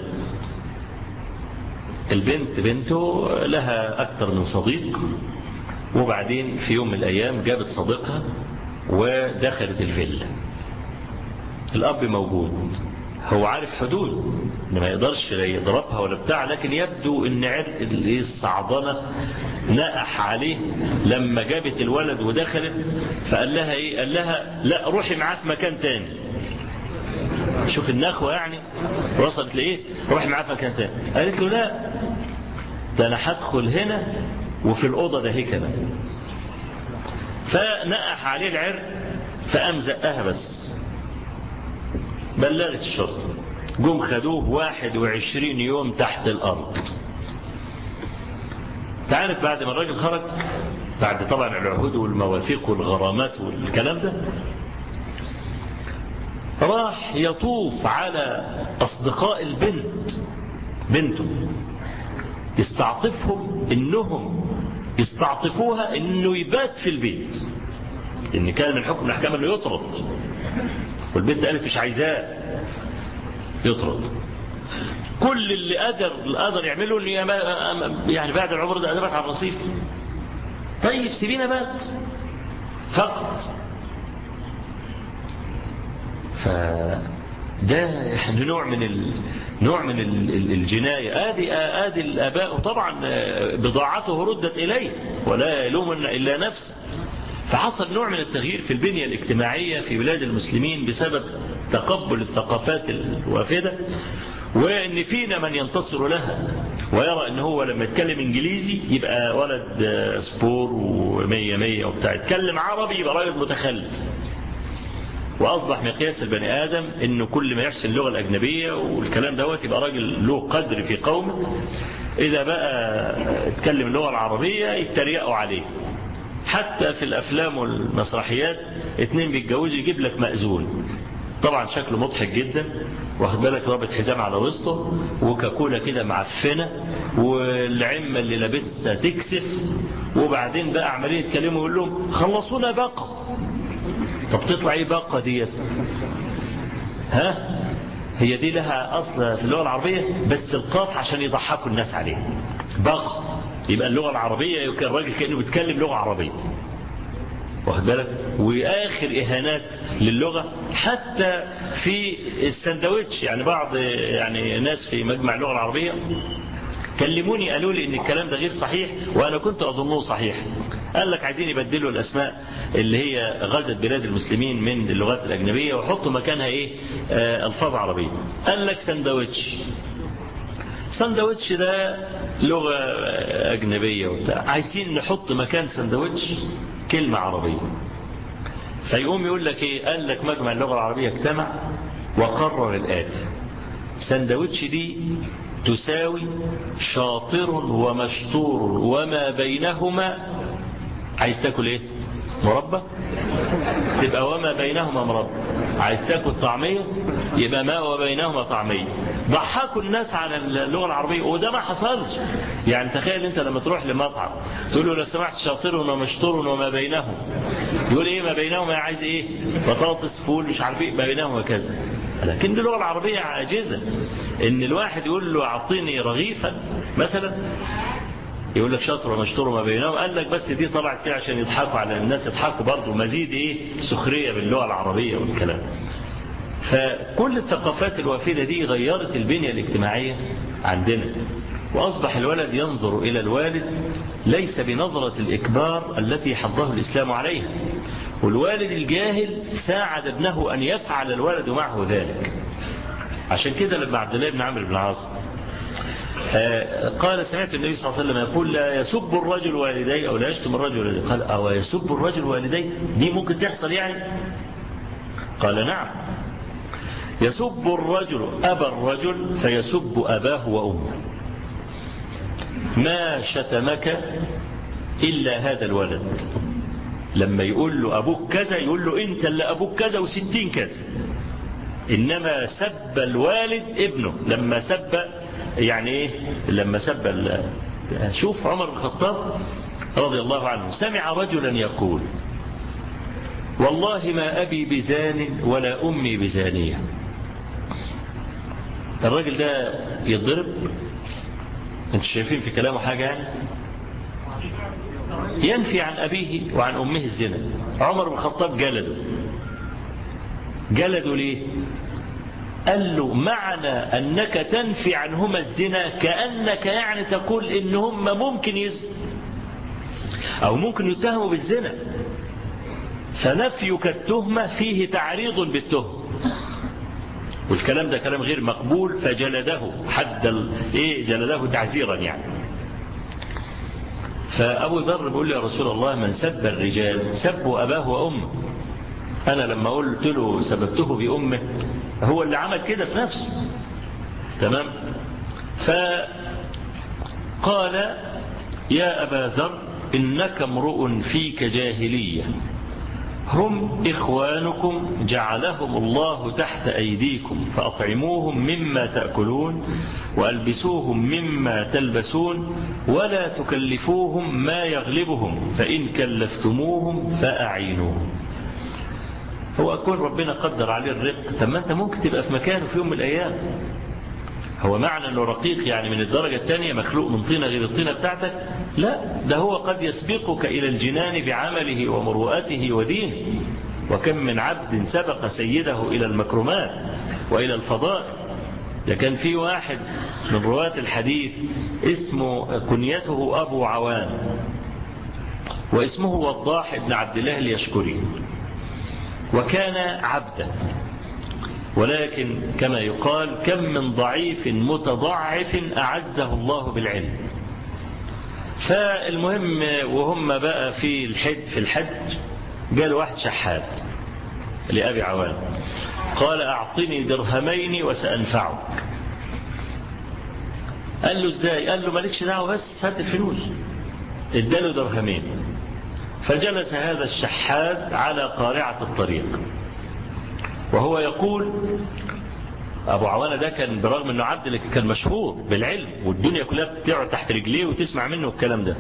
البنت بنته لها اكتر من صديق وبعدين في يوم من الايام جابت صديقها ودخلت الفيلا الاب موجود هو عارف حدود ان ما يقدرش لا يضربها ولا بتاع لكن يبدو ان عرق الصعدنه نقح عليه لما جابت الولد ودخلت فقال لها ايه قال لها لا روحي معاه في مكان تاني شوف النخوة يعني وصلت لايه روحي معاه في مكان تاني قالت له لا ده انا هدخل هنا وفي الاوضه ده هي كمان فنقح عليه العرق فقام زقها بس بلغت الشرطة جم خدوه 21 يوم تحت الأرض تعرف بعد ما الراجل خرج بعد طبعا العهود والمواثيق والغرامات والكلام ده راح يطوف على أصدقاء البنت بنته يستعطفهم انهم يستعطفوها انه يبات في البيت ان كان من حكم الاحكام انه يطرد والبنت قالت مش عايزاه يطرد كل اللي قدر اللي قدر يعمله اللي يعني بعد العمر ده ادبك على الرصيف طيب سيبينا بات فقط ف ده يعني نوع من ال... نوع من ال... الجناية آدي آدي الآباء وطبعا بضاعته ردت إليه ولا يلومن إلا نفسه فحصل نوع من التغيير في البنية الاجتماعية في بلاد المسلمين بسبب تقبل الثقافات الوافدة وان فينا من ينتصر لها ويرى ان هو لما يتكلم انجليزي يبقى ولد سبور ومية مية وبتاع يتكلم عربي يبقى راجل متخلف واصبح مقياس البني ادم انه كل ما يحسن اللغة الاجنبية والكلام دوت يبقى راجل له قدر في قومه اذا بقى اتكلم اللغة العربية يتريقوا عليه حتى في الافلام والمسرحيات اتنين بيتجوزوا يجيب لك مأذون طبعا شكله مضحك جدا واخد بالك رابط حزام على وسطه وكاكولا كده معفنه والعمه اللي لابسها تكسف وبعدين بقى عمالين يتكلموا يقول لهم خلصونا باقه طب تطلع ايه باقه ديت ها هي دي لها اصل في اللغه العربيه بس القاف عشان يضحكوا الناس عليه باقه يبقى اللغه العربيه الراجل كانه بيتكلم لغه عربيه واخد بالك واخر اهانات للغه حتى في السندوتش يعني بعض يعني ناس في مجمع اللغه العربيه كلموني قالوا لي ان الكلام ده غير صحيح وانا كنت اظنه صحيح قال لك عايزين يبدلوا الاسماء اللي هي غزت بلاد المسلمين من اللغات الاجنبيه ويحطوا مكانها ايه آه الفاظ عربيه قال لك سندوتش سندوتش ده لغه اجنبيه وبتاع عايزين نحط مكان سندوتش كلمه عربيه فيقوم يقول لك ايه قال لك مجمع اللغه العربيه اجتمع وقرر الاتي سندوتش دي تساوي شاطر ومشطور وما بينهما عايز تاكل ايه مربى تبقى وما بينهما مربى عايز تاكل طعمية يبقى ما وبينهما طعمية ضحكوا الناس على اللغة العربية وده ما حصلش يعني تخيل انت لما تروح لمطعم تقول له لو سمحت شاطر ومشطور وما بينهم يقول ايه ما بينهما عايز ايه بطاطس فول مش عارف ايه ما بينهما كذا لكن دي اللغة العربية عاجزة ان الواحد يقول له اعطيني رغيفا مثلا يقول لك شاطر ومشطور ما بينهم قال لك بس دي طلعت كده عشان يضحكوا على الناس يضحكوا برضه مزيد ايه سخريه باللغه العربيه والكلام فكل الثقافات الوافده دي غيرت البنيه الاجتماعيه عندنا واصبح الولد ينظر الى الوالد ليس بنظره الاكبار التي حضه الاسلام عليها والوالد الجاهل ساعد ابنه ان يفعل الولد معه ذلك عشان كده لما عبد الله بن عمرو بن العاص قال سمعت النبي صلى الله عليه وسلم يقول لا يسب الرجل والديه أو لا يشتم الرجل والديه قال أو يسب الرجل والديه دي ممكن تحصل يعني قال نعم يسب الرجل أبا الرجل فيسب أباه وأمه ما شتمك إلا هذا الولد لما يقول له أبوك كذا يقول له أنت اللي أبوك كذا وستين كذا إنما سب الوالد ابنه لما سب يعني ايه لما سب شوف عمر بن الخطاب رضي الله عنه سمع رجلا يقول والله ما أبي بزان ولا أمي بزانية الراجل ده يضرب انتوا شايفين في كلامه حاجة يعني ينفي عن أبيه وعن أمه الزنا عمر بن الخطاب جلده جلده ليه قال له معنى أنك تنفي عنهما الزنا كأنك يعني تقول إن هم ممكن يزنوا أو ممكن يتهموا بالزنا فنفيك التهمة فيه تعريض بالتهم والكلام ده كلام غير مقبول فجلده حد إيه جلده تعزيرا يعني فأبو ذر بيقول لي يا رسول الله من سب الرجال سبوا أباه وأمه أنا لما قلت له سببته بأمه هو اللي عمل كده في نفسه تمام فقال يا أبا ذر إنك امرؤ فيك جاهلية هم إخوانكم جعلهم الله تحت أيديكم فأطعموهم مما تأكلون وألبسوهم مما تلبسون ولا تكلفوهم ما يغلبهم فإن كلفتموهم فأعينوهم هو أكون ربنا قدر عليه الرق طب ما أنت ممكن تبقى في مكانه في يوم من الأيام هو معنى أنه رقيق يعني من الدرجة الثانية مخلوق من طينة غير الطينة بتاعتك لا ده هو قد يسبقك إلى الجنان بعمله ومروءته ودينه وكم من عبد سبق سيده إلى المكرمات وإلى الفضائل ده كان في واحد من رواة الحديث اسمه كنيته أبو عوان واسمه وضاح بن عبد الله اليشكري وكان عبدا ولكن كما يقال كم من ضعيف متضعف أعزه الله بالعلم فالمهم وهم بقى في الحج في الحج قال واحد شحات لأبي عوان قال أعطني درهمين وسأنفعك قال له ازاي قال له مالكش دعوه بس هات الفلوس اداله درهمين فجلس هذا الشحات على قارعة الطريق وهو يقول أبو عوانة ده كان برغم أنه عبد لكن كان مشهور بالعلم والدنيا كلها بتقعد تحت رجليه وتسمع منه الكلام ده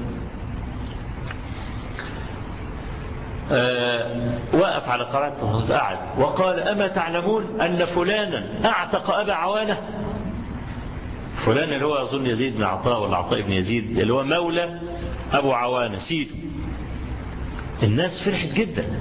آه وقف على قرعة قعد وقال أما تعلمون أن فلانا أعتق أبا عوانة فلان اللي هو أظن يزيد بن عطاء ولا عطاء بن يزيد اللي هو مولى أبو عوانة سيده الناس فرحت جدا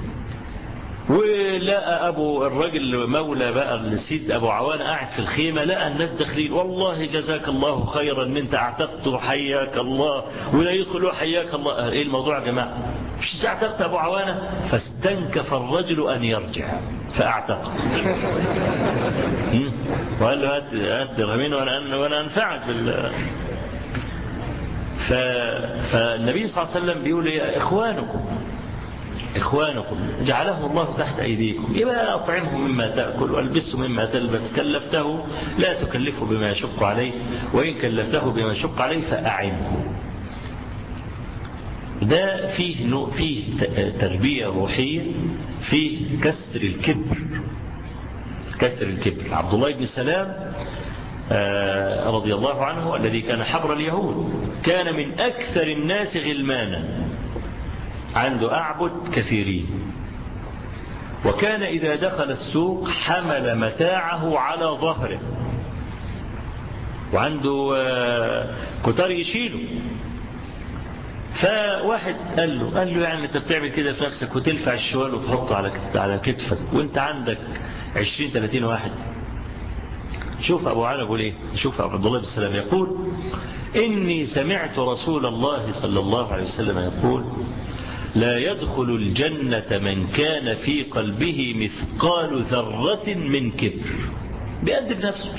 ولقى أبو الراجل مولى بقى السيد أبو عوان قاعد في الخيمة لقى الناس داخلين والله جزاك الله خيرا ان انت اعتقت حياك الله ولا يدخل حياك الله ايه الموضوع يا جماعة مش انت اعتقت أبو عوانة فاستنكف الرجل أن يرجع فاعتق وقال له هات هات درهمين وانا وانا انفعك بال ف... فالنبي صلى الله عليه وسلم بيقول يا اخوانكم إخوانكم جعلهم الله تحت أيديكم يبقى أطعمهم مما تأكل والبسه مما تلبس كلفته لا تكلفه بما يشق عليه وإن كلفته بما يشق عليه فأعنه ده فيه فيه تربية روحية فيه كسر الكبر كسر الكبر عبد الله بن سلام رضي الله عنه الذي كان حبر اليهود كان من أكثر الناس غلمانا عنده أعبد كثيرين وكان إذا دخل السوق حمل متاعه على ظهره وعنده كتار يشيله فواحد قال له قال له يعني انت بتعمل كده في نفسك وتلفع الشوال وتحطه على على كتفك وانت عندك 20 30 واحد شوف ابو علي يقول ايه شوف عبد الله بن سلام يقول اني سمعت رسول الله صلى الله عليه وسلم يقول لا يدخل الجنة من كان في قلبه مثقال ذرة من كبر بيأدب نفسه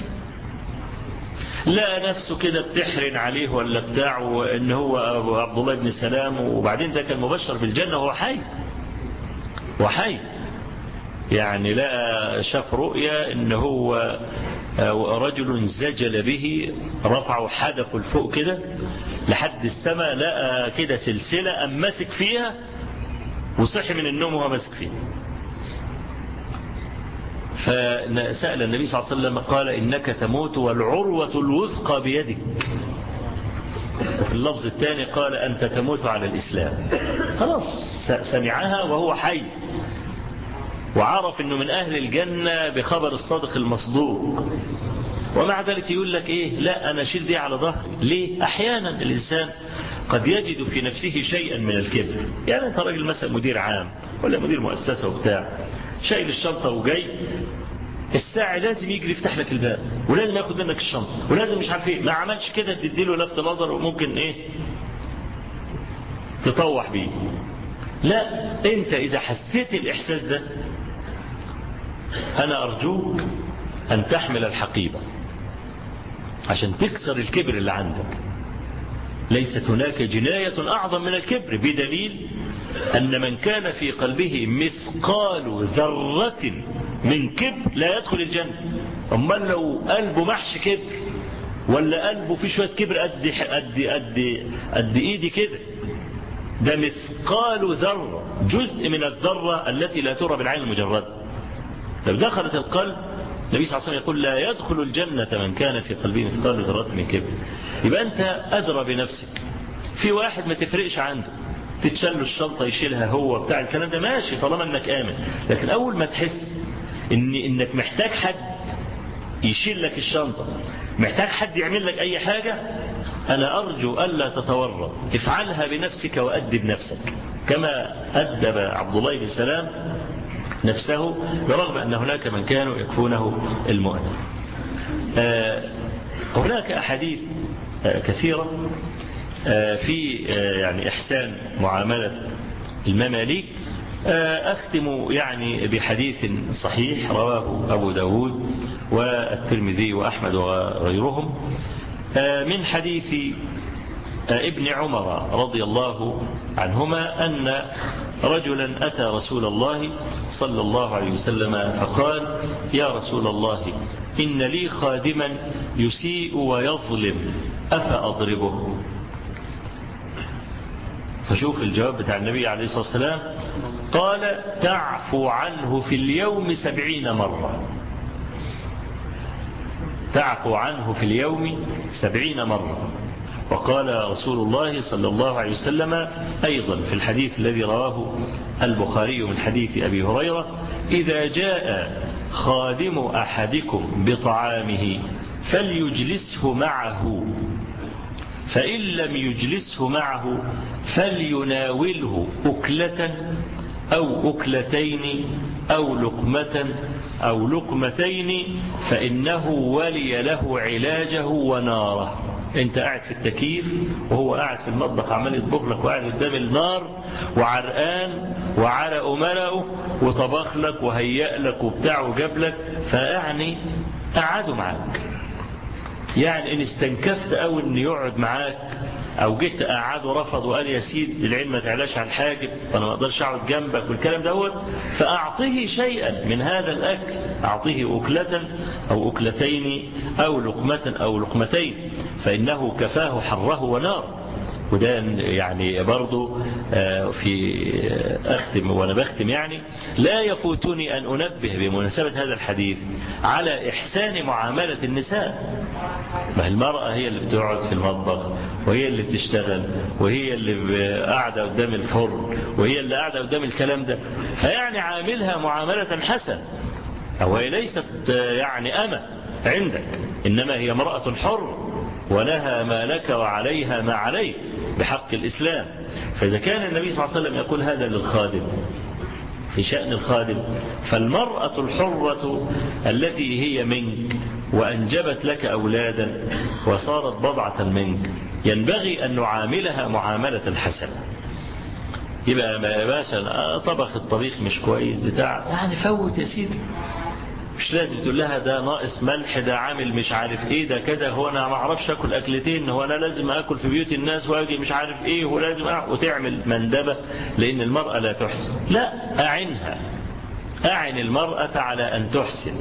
لا نفسه كده بتحرن عليه ولا بتاعه ان هو عبد الله بن سلام وبعدين ده كان مبشر بالجنة وهو حي وحي يعني لا شاف رؤيا ان هو رجل زجل به رفعوا حدفه لفوق كده لحد السماء لقى كده سلسلة أم مسك فيها وصحي من النوم وهو ماسك فيها فسأل النبي صلى الله عليه وسلم قال إنك تموت والعروة الوثقى بيدك وفي اللفظ الثاني قال أنت تموت على الإسلام خلاص سمعها وهو حي وعرف أنه من أهل الجنة بخبر الصادق المصدوق ومع ذلك يقول لك إيه لا أنا شيل دي على ظهري ليه أحيانا الإنسان قد يجد في نفسه شيئا من الكبر يعني أنت راجل مثلا مدير عام ولا مدير مؤسسة وبتاع شايل الشنطة وجاي الساعي لازم يجري يفتح لك الباب ولازم ياخد منك الشنطة ولازم مش عارف ايه ما عملش كده تديله لفت نظر وممكن ايه تطوح بيه لا انت اذا حسيت الاحساس ده انا ارجوك ان تحمل الحقيبة عشان تكسر الكبر اللي عندك ليست هناك جناية اعظم من الكبر بدليل أن من كان في قلبه مثقال ذرة من كبر لا يدخل الجنة أما لو قلبه محش كبر ولا قلبه فيه شوية كبر قد, قد, قد, قد إيدي كده ده مثقال ذرة جزء من الذرة التي لا ترى بالعين المجردة لو دخلت القلب النبي صلى الله عليه وسلم يقول لا يدخل الجنة من كان في قلبه مثقال ذرة من كبر يبقى أنت أدرى بنفسك في واحد ما تفرقش عنده تتشل الشنطة يشيلها هو بتاع الكلام ده ماشي طالما انك آمن لكن أول ما تحس إن إنك محتاج حد يشيل لك الشنطة محتاج حد يعمل لك أي حاجة أنا أرجو ألا تتورط افعلها بنفسك وأدب نفسك كما أدب عبد الله بن سلام نفسه برغم أن هناك من كانوا يكفونه المؤمن هناك أحاديث كثيرة في يعني إحسان معاملة المماليك أختم يعني بحديث صحيح رواه أبو داود والترمذي وأحمد وغيرهم من حديث ابن عمر رضي الله عنهما أن رجلا أتى رسول الله صلى الله عليه وسلم فقال يا رسول الله إن لي خادما يسيء ويظلم أفأضربه فشوف الجواب بتاع النبي عليه الصلاة والسلام قال تعفو عنه في اليوم سبعين مرة تعفو عنه في اليوم سبعين مرة وقال رسول الله صلى الله عليه وسلم أيضا في الحديث الذي رواه البخاري من حديث أبي هريرة إذا جاء خادم أحدكم بطعامه فليجلسه معه فإن لم يجلسه معه فليناوله أكلة أو أكلتين أو لقمة أو لقمتين فإنه ولي له علاجه وناره انت قاعد في التكييف وهو قاعد في المطبخ عمال يطبخ لك وقاعد قدام النار وعرقان وعرق ملأه وطبخ لك وهيأ لك وبتاع وجاب لك فيعني قعدوا معاك يعني ان استنكفت او ان يقعد معاك او جيت قعد ورفض وقال يا سيد العلم ما تعلاش على الحاجب وانا ما اقدرش اقعد جنبك والكلام دوت فاعطيه شيئا من هذا الاكل اعطيه اكلة او اكلتين او لقمة او لقمتين فانه كفاه حره ونار وده يعني برضو في أختم وأنا بختم يعني لا يفوتني أن أنبه بمناسبة هذا الحديث على إحسان معاملة النساء ما المرأة هي اللي بتقعد في المطبخ وهي اللي بتشتغل وهي اللي قاعدة قدام الفرن وهي اللي قاعدة قدام الكلام ده فيعني عاملها معاملة حسنة أو هي ليست يعني أمة عندك إنما هي امرأة حر ولها ما لك وعليها ما عليك بحق الإسلام فإذا كان النبي صلى الله عليه وسلم يقول هذا للخادم في شأن الخادم فالمرأة الحرة التي هي منك وأنجبت لك أولادا وصارت بضعة منك ينبغي أن نعاملها معاملة الحسنة يبقى ما باشا طبخ الطبيخ مش كويس بتاع يعني فوت يا سيدي مش لازم تقول لها ده ناقص ملح ده عامل مش عارف ايه ده كذا هو انا ما اعرفش اكل اكلتين هو انا لازم اكل في بيوت الناس واجي مش عارف ايه ولازم أعرف وتعمل مندبه لان المراه لا تحسن لا اعنها اعن المراه على ان تحسن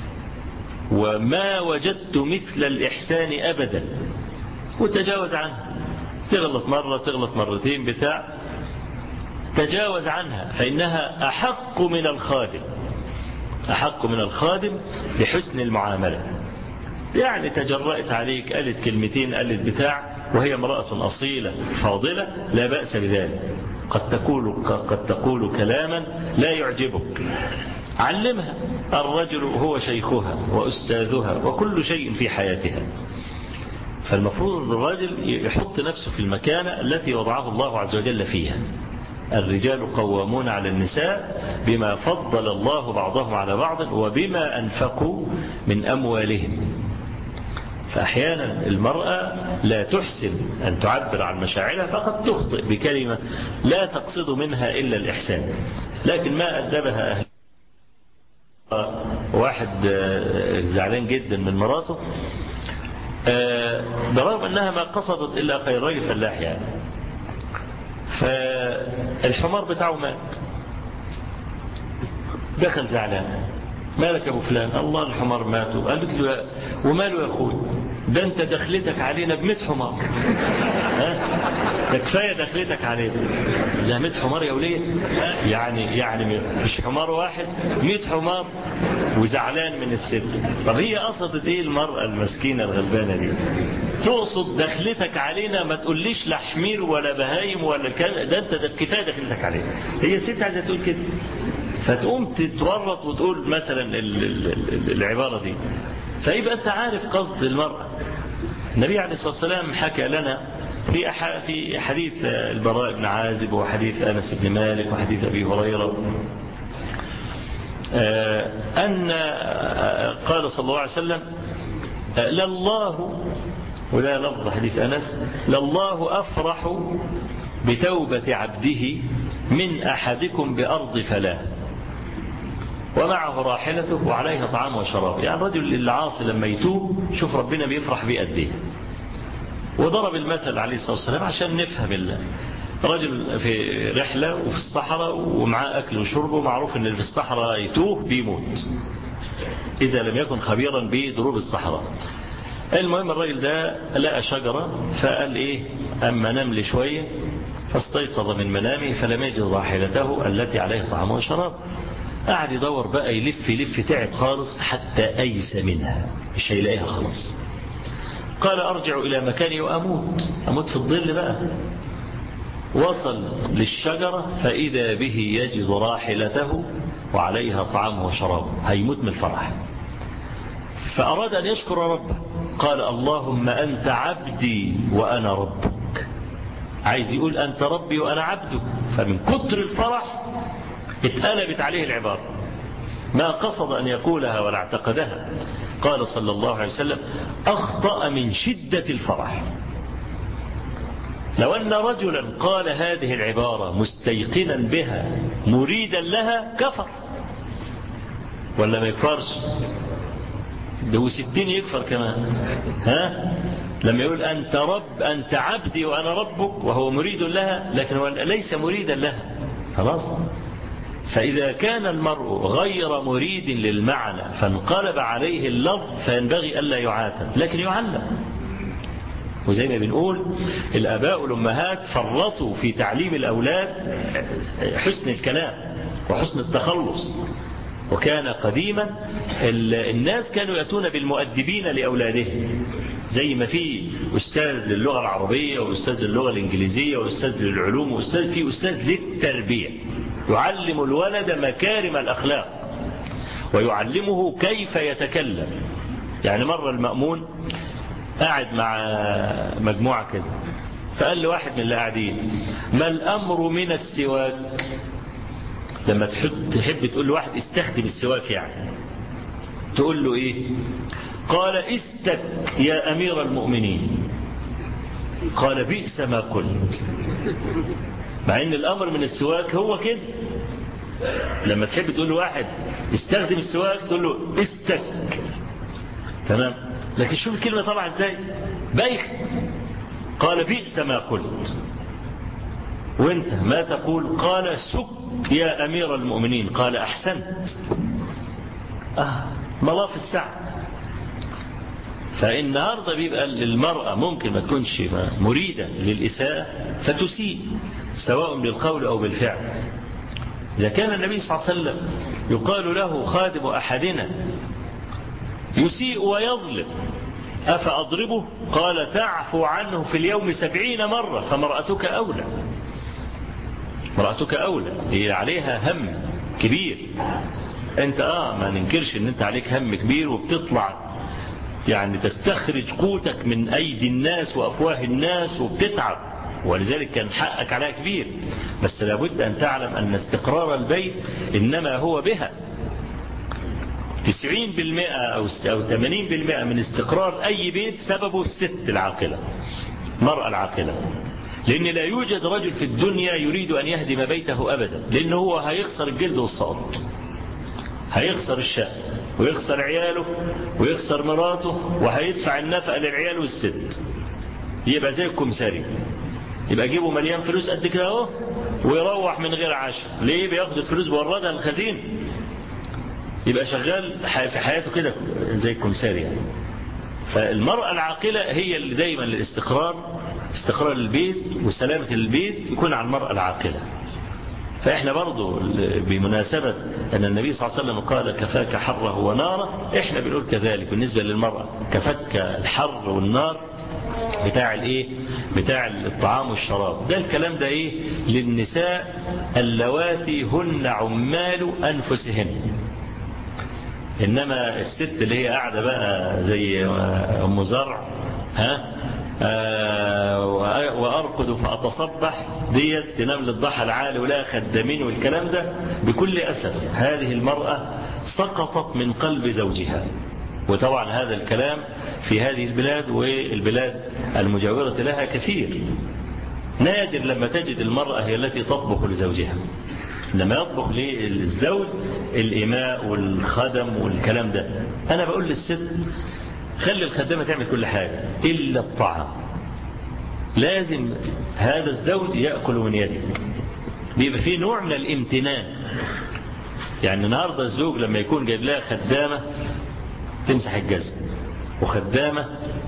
وما وجدت مثل الاحسان ابدا وتجاوز عنها تغلط مره تغلط مرتين بتاع تجاوز عنها فانها احق من الخادم أحق من الخادم بحسن المعاملة يعني تجرأت عليك قالت كلمتين قالت بتاع وهي امرأة أصيلة فاضلة لا بأس بذلك قد تقول, قد تقول كلاما لا يعجبك علمها الرجل هو شيخها وأستاذها وكل شيء في حياتها فالمفروض الرجل يحط نفسه في المكانة التي وضعه الله عز وجل فيها الرجال قوامون على النساء بما فضل الله بعضهم على بعض وبما أنفقوا من أموالهم فأحيانا المرأة لا تحسن أن تعبر عن مشاعرها فقد تخطئ بكلمة لا تقصد منها إلا الإحسان لكن ما أدبها أهل واحد زعلان جدا من مراته برغم أنها ما قصدت إلا خير راجل فلاح يعني فالحمار بتاعه مات دخل زعلان مالك يا ابو فلان الله الحمار مات قالت له وماله يا اخوي ده انت دخلتك علينا ب 100 حمار ها ده كفايه دخلتك علينا لا 100 حمار يا وليه يعني يعني مش حمار واحد 100 حمار وزعلان من الست طب هي قصدت ايه المراه المسكينه الغلبانه دي تقصد دخلتك علينا ما تقوليش لا حمير ولا بهايم ولا كان ده انت ده كفايه دخلتك علينا هي الست عايزه تقول كده فتقوم تتورط وتقول مثلا العبارة دي فيبقى أنت عارف قصد المرأة النبي عليه الصلاة والسلام حكى لنا في في حديث البراء بن عازب وحديث أنس بن مالك وحديث أبي هريرة أن قال صلى الله عليه وسلم لله وده لفظ حديث أنس لله أفرح بتوبة عبده من أحدكم بأرض فلاه ومعه راحلته وعليها طعام وشراب يعني الرجل العاصي لما يتوب شوف ربنا بيفرح بيه قد ايه وضرب المثل عليه الصلاة والسلام عشان نفهم الله رجل في رحلة وفي الصحراء ومعاه أكل وشرب ومعروف أن اللي في الصحراء يتوه بيموت إذا لم يكن خبيرا بدروب الصحراء المهم الراجل ده لقى شجرة فقال إيه أما نام لي شوية فاستيقظ من منامه فلم يجد راحلته التي عليها طعام وشراب قعد يدور بقى يلف يلف تعب خالص حتى أيس منها مش هيلاقيها خلاص قال أرجع إلى مكاني وأموت أموت في الظل بقى وصل للشجرة فإذا به يجد راحلته وعليها طعام وشراب هيموت من الفرح فأراد أن يشكر ربه قال اللهم أنت عبدي وأنا ربك عايز يقول أنت ربي وأنا عبدك فمن كتر الفرح اتقلبت عليه العبارة ما قصد أن يقولها ولا اعتقدها قال صلى الله عليه وسلم أخطأ من شدة الفرح لو أن رجلا قال هذه العبارة مستيقنا بها مريدا لها كفر ولا ما يكفرش ده وستين يكفر كمان ها لما يقول أنت رب أنت عبدي وأنا ربك وهو مريد لها لكن هو ليس مريدا لها خلاص فإذا كان المرء غير مريد للمعنى فانقلب عليه اللفظ فينبغي ألا يعاتب لكن يعلم وزي ما بنقول الآباء والأمهات فرطوا في تعليم الأولاد حسن الكلام وحسن التخلص وكان قديما الناس كانوا يأتون بالمؤدبين لأولادهم زي ما في أستاذ للغة العربية وأستاذ للغة الإنجليزية وأستاذ للعلوم وأستاذ في أستاذ للتربية يعلم الولد مكارم الأخلاق ويعلمه كيف يتكلم يعني مرة المأمون قاعد مع مجموعة كده فقال له واحد من اللي قاعدين ما الأمر من السواك لما تحب تقول لواحد استخدم السواك يعني تقول له ايه قال استك يا أمير المؤمنين قال بئس ما قلت مع ان الأمر من السواك هو كده لما تحب تقول لواحد استخدم السواك تقول له استك تمام لكن شوف الكلمة طبعا ازاي بايخ قال بئس ما قلت وانت ما تقول قال سك يا أمير المؤمنين قال أحسنت آه مضاف السعد فالنهاردة بيبقى المرأة ممكن ما تكونش مريدة للإساءة فتسيء سواء بالقول أو بالفعل إذا كان النبي صلى الله عليه وسلم يقال له خادم أحدنا يسيء ويظلم أفأضربه قال تعفو عنه في اليوم سبعين مرة فمرأتك أولى مرأتك أولى هي عليها هم كبير انت اه ما ننكرش ان انت عليك هم كبير وبتطلع يعني تستخرج قوتك من ايدي الناس وافواه الناس وبتتعب ولذلك كان حقك عليها كبير بس لابد ان تعلم ان استقرار البيت انما هو بها تسعين بالمئة أو ثمانين بالمئة من استقرار أي بيت سببه الست العاقلة المرأة العاقلة لأن لا يوجد رجل في الدنيا يريد أن يهدم بيته أبدا لأنه هو هيخسر الجلد والصوت هيخسر الشقة ويخسر عياله ويخسر مراته وهيدفع النفقة للعيال والست يبقى زي الكمساري يبقى جيبه مليان فلوس قد كده اهو ويروح من غير عشاء ليه بياخد الفلوس بوردها للخزين يبقى شغال في حياته كده زي الكمساري يعني. فالمرأة العاقلة هي اللي دايما للاستقرار استقرار البيت وسلامة البيت يكون على المرأة العاقلة فإحنا برضو بمناسبة أن النبي صلى الله عليه وسلم قال كفاك حره وناره إحنا بنقول كذلك بالنسبة للمرأة كفاك الحر والنار بتاع الايه بتاع الطعام والشراب ده الكلام ده ايه للنساء اللواتي هن عمال انفسهن انما الست اللي هي قاعده بقى زي ام زرع ها آه وارقد فاتصبح ديت تنام للضحى العالي ولا خدامين والكلام ده بكل اسف هذه المراه سقطت من قلب زوجها وطبعا هذا الكلام في هذه البلاد والبلاد المجاورة لها كثير نادر لما تجد المرأة هي التي تطبخ لزوجها لما يطبخ للزوج الإماء والخدم والكلام ده أنا بقول للست خلي الخدامة تعمل كل حاجة إلا الطعام لازم هذا الزوج يأكل من يدك بيبقى فيه نوع من الامتنان يعني النهاردة الزوج لما يكون جايب لها خدامة تمسح الجزم وخدامة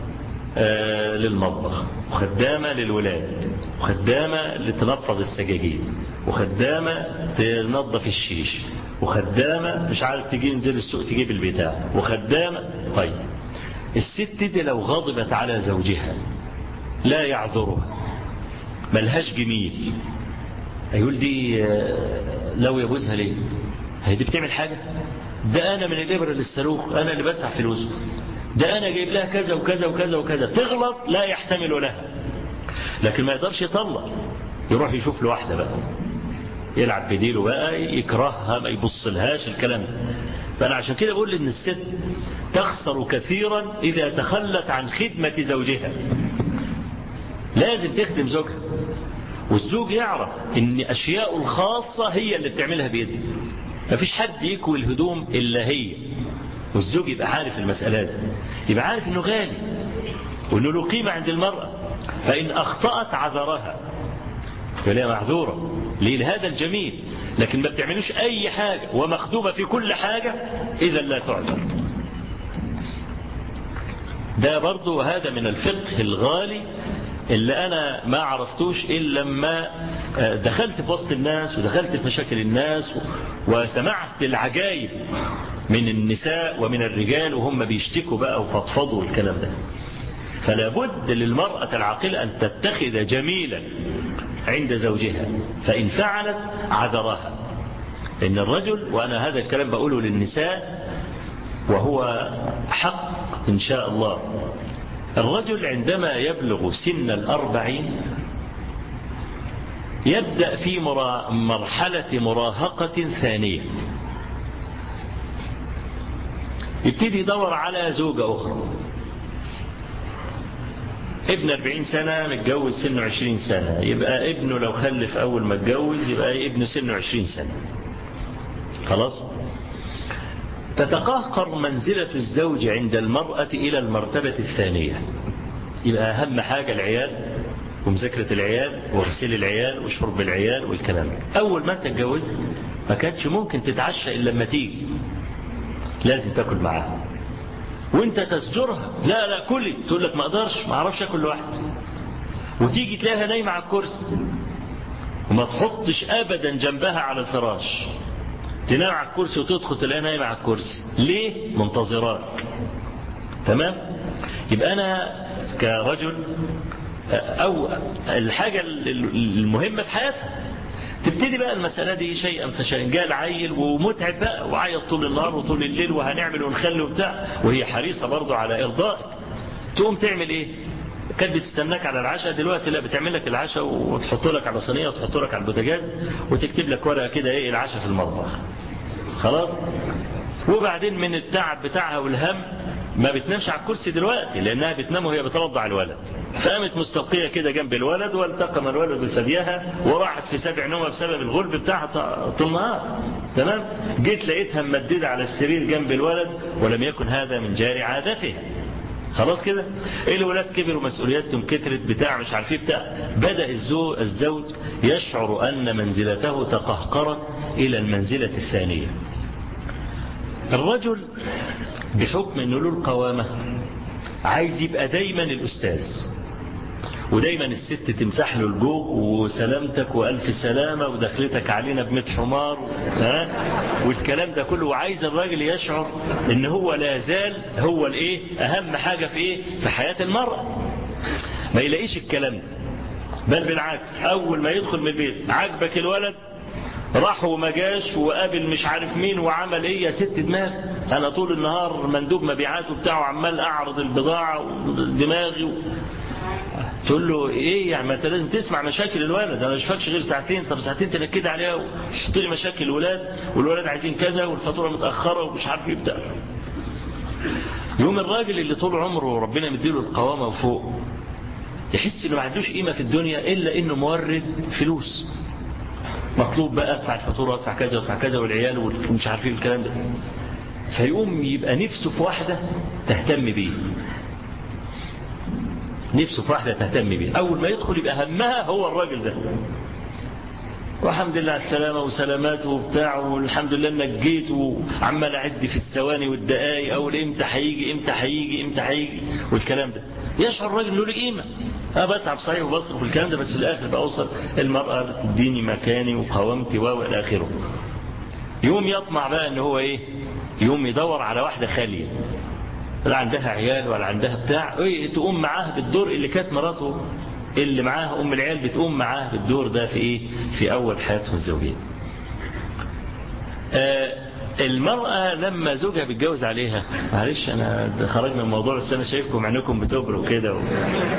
آه للمطبخ وخدامة للولاد وخدامة لتنفض السجاجيد وخدامة تنظف الشيش وخدامة مش عارف تجي نزل السوق تجيب البتاع وخدامة طيب الست دي لو غضبت على زوجها لا يعذرها ملهاش جميل يقول دي لو يجوزها ليه هي دي بتعمل حاجة ده أنا من الإبرة للصاروخ أنا اللي بدفع فلوسه ده أنا جايب لها كذا وكذا وكذا وكذا تغلط لا يحتمل لها لكن ما يقدرش يطلق يروح يشوف له واحدة بقى يلعب بديله بقى يكرهها ما يبص لهاش الكلام ده فأنا عشان كده بقول إن الست تخسر كثيرا إذا تخلت عن خدمة زوجها لازم تخدم زوجها والزوج يعرف ان اشياء الخاصة هي اللي بتعملها بيده مفيش حد يكوي الهدوم الا هي والزوج يبقى عارف المسألة دي يبقى عارف انه غالي وانه له قيمة عند المرأة فان اخطأت عذرها فهي معذورة لهذا الجميل لكن ما بتعملوش اي حاجة ومخدومة في كل حاجة اذا لا تعذر ده برضو هذا من الفقه الغالي اللي أنا ما عرفتوش إلا لما دخلت في وسط الناس ودخلت في مشاكل الناس وسمعت العجائب من النساء ومن الرجال وهم بيشتكوا بقى وفضفضوا والكلام ده فلا بد للمرأة العاقلة أن تتخذ جميلا عند زوجها فإن فعلت عذرها إن الرجل وأنا هذا الكلام بقوله للنساء وهو حق إن شاء الله الرجل عندما يبلغ سن الأربعين يبدأ في مرحلة مراهقة ثانية يبتدي يدور على زوجة أخرى ابن 40 سنة متجوز سنه 20 سنة يبقى ابنه لو خلف أول ما اتجوز يبقى ابنه سنه 20 سنة خلاص تتقهقر منزلة الزوج عند المرأة إلى المرتبة الثانية يبقى أهم حاجة العيال ومذاكرة العيال وغسيل العيال وشرب العيال والكلام ده أول ما أنت تتجوز ما كانتش ممكن تتعشى إلا لما تيجي لازم تاكل معاها وانت تسجرها لا لا كلي تقول لك ما اقدرش ما اعرفش اكل لوحدي وتيجي تلاقيها نايمه على الكرسي وما تحطش ابدا جنبها على الفراش تنام على الكرسي وتدخل تلاقيها نايمه على الكرسي ليه منتظراك تمام يبقى انا كرجل او الحاجه المهمه في حياتها تبتدي بقى المسألة دي شيئا فشيئا جاء العيل ومتعب بقى وعيط طول النهار وطول الليل وهنعمل ونخلي وبتاع وهي حريصة برضه على إرضائك تقوم تعمل إيه كانت بتستناك على العشاء دلوقتي لا بتعمل لك العشاء وتحط لك على صينية وتحط لك على البوتاجاز وتكتب لك ورقة كده إيه العشاء في المطبخ خلاص وبعدين من التعب بتاعها والهم ما بتنامش على الكرسي دلوقتي لأنها بتنام وهي بترضع الولد فقامت مستلقية كده جنب الولد والتقم الولد بثديها وراحت في سبع نومة بسبب الغلب بتاعها طول النهار تمام جيت لقيتها ممددة على السرير جنب الولد ولم يكن هذا من جاري عادته خلاص كده الولاد كبروا مسؤولياتهم كترت بتاع مش عارف بتاع بدأ الزوج, الزوج يشعر أن منزلته تقهقرت إلى المنزلة الثانية الرجل بحكم انه له القوامة عايز يبقى دايما الأستاذ ودايما الست تمسح له الجوق وسلامتك وألف سلامة ودخلتك علينا بمت حمار ها والكلام ده كله وعايز الراجل يشعر ان هو لا زال هو الايه اهم حاجة في ايه في حياة المرأة ما يلاقيش الكلام ده بل بالعكس اول ما يدخل من البيت عاجبك الولد راح وما جاش وقابل مش عارف مين وعمل ايه يا ست دماغ انا طول النهار مندوب مبيعات وبتاعه عمال اعرض البضاعة ودماغي و... تقول له ايه يعني ما انت لازم تسمع مشاكل الولد انا مش فاكش غير ساعتين طب ساعتين تنكد عليها وتحط لي مشاكل الولاد والولاد عايزين كذا والفاتوره متاخره ومش عارف ايه بتاع يوم الراجل اللي طول عمره ربنا مديله القوامه وفوق يحس انه ما عندوش قيمه في الدنيا الا انه مورد فلوس مطلوب بقى ادفع الفاتوره وادفع كذا وادفع كذا والعيال ومش عارفين الكلام ده فيقوم يبقى نفسه في واحده تهتم بيه نفسه في واحدة تهتم بيه أول ما يدخل يبقى همها هو الراجل ده والحمد لله على السلامة وسلاماته وبتاع والحمد لله انك جيت وعمال اعد في الثواني والدقايق اول امتى هيجي امتى هيجي امتى هيجي والكلام ده يشعر الراجل له قيمة أنا بتعب صحيح وبصرف الكلام ده بس في الآخر بأوصل المرأة تديني مكاني وقوامتي وإلى آخره يوم يطمع بقى ان هو ايه يوم يدور على واحدة خالية لا عندها عيال ولا عندها بتاع ايه تقوم معاه بالدور اللي كانت مراته اللي معاه ام العيال بتقوم معاه بالدور ده في ايه في اول حياته الزوجية آه المرأة لما زوجها بيتجوز عليها معلش انا خرجنا من الموضوع بس انا شايفكم عينكم بتبروا كده و...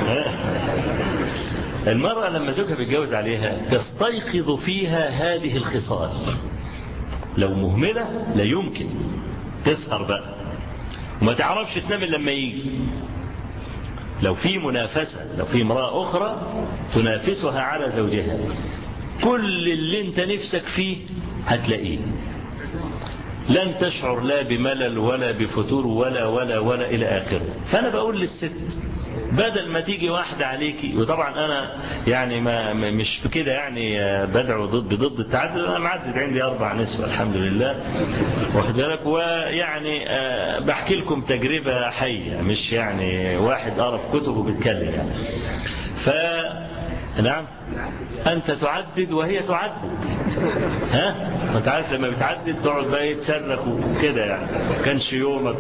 المرأة لما زوجها بيتجوز عليها تستيقظ فيها هذه الخصال لو مهملة لا يمكن تسهر بقى وما تعرفش تنام لما يجي لو في منافسة لو في امرأة أخرى تنافسها على زوجها كل اللي انت نفسك فيه هتلاقيه لن تشعر لا بملل ولا بفتور ولا ولا ولا إلى آخره فأنا بقول للست بدل ما تيجي واحدة عليكي وطبعا أنا يعني ما مش في كده يعني بدعو ضد بضد التعدد أنا معدد عندي أربع نسوة الحمد لله واخد بالك ويعني بحكي لكم تجربة حية مش يعني واحد قرا في كتب وبيتكلم يعني ف نعم أنت تعدد وهي تعدد ها ما انت عارف لما بتعدد تقعد بقى يتصرخ وكده يعني كانش يومك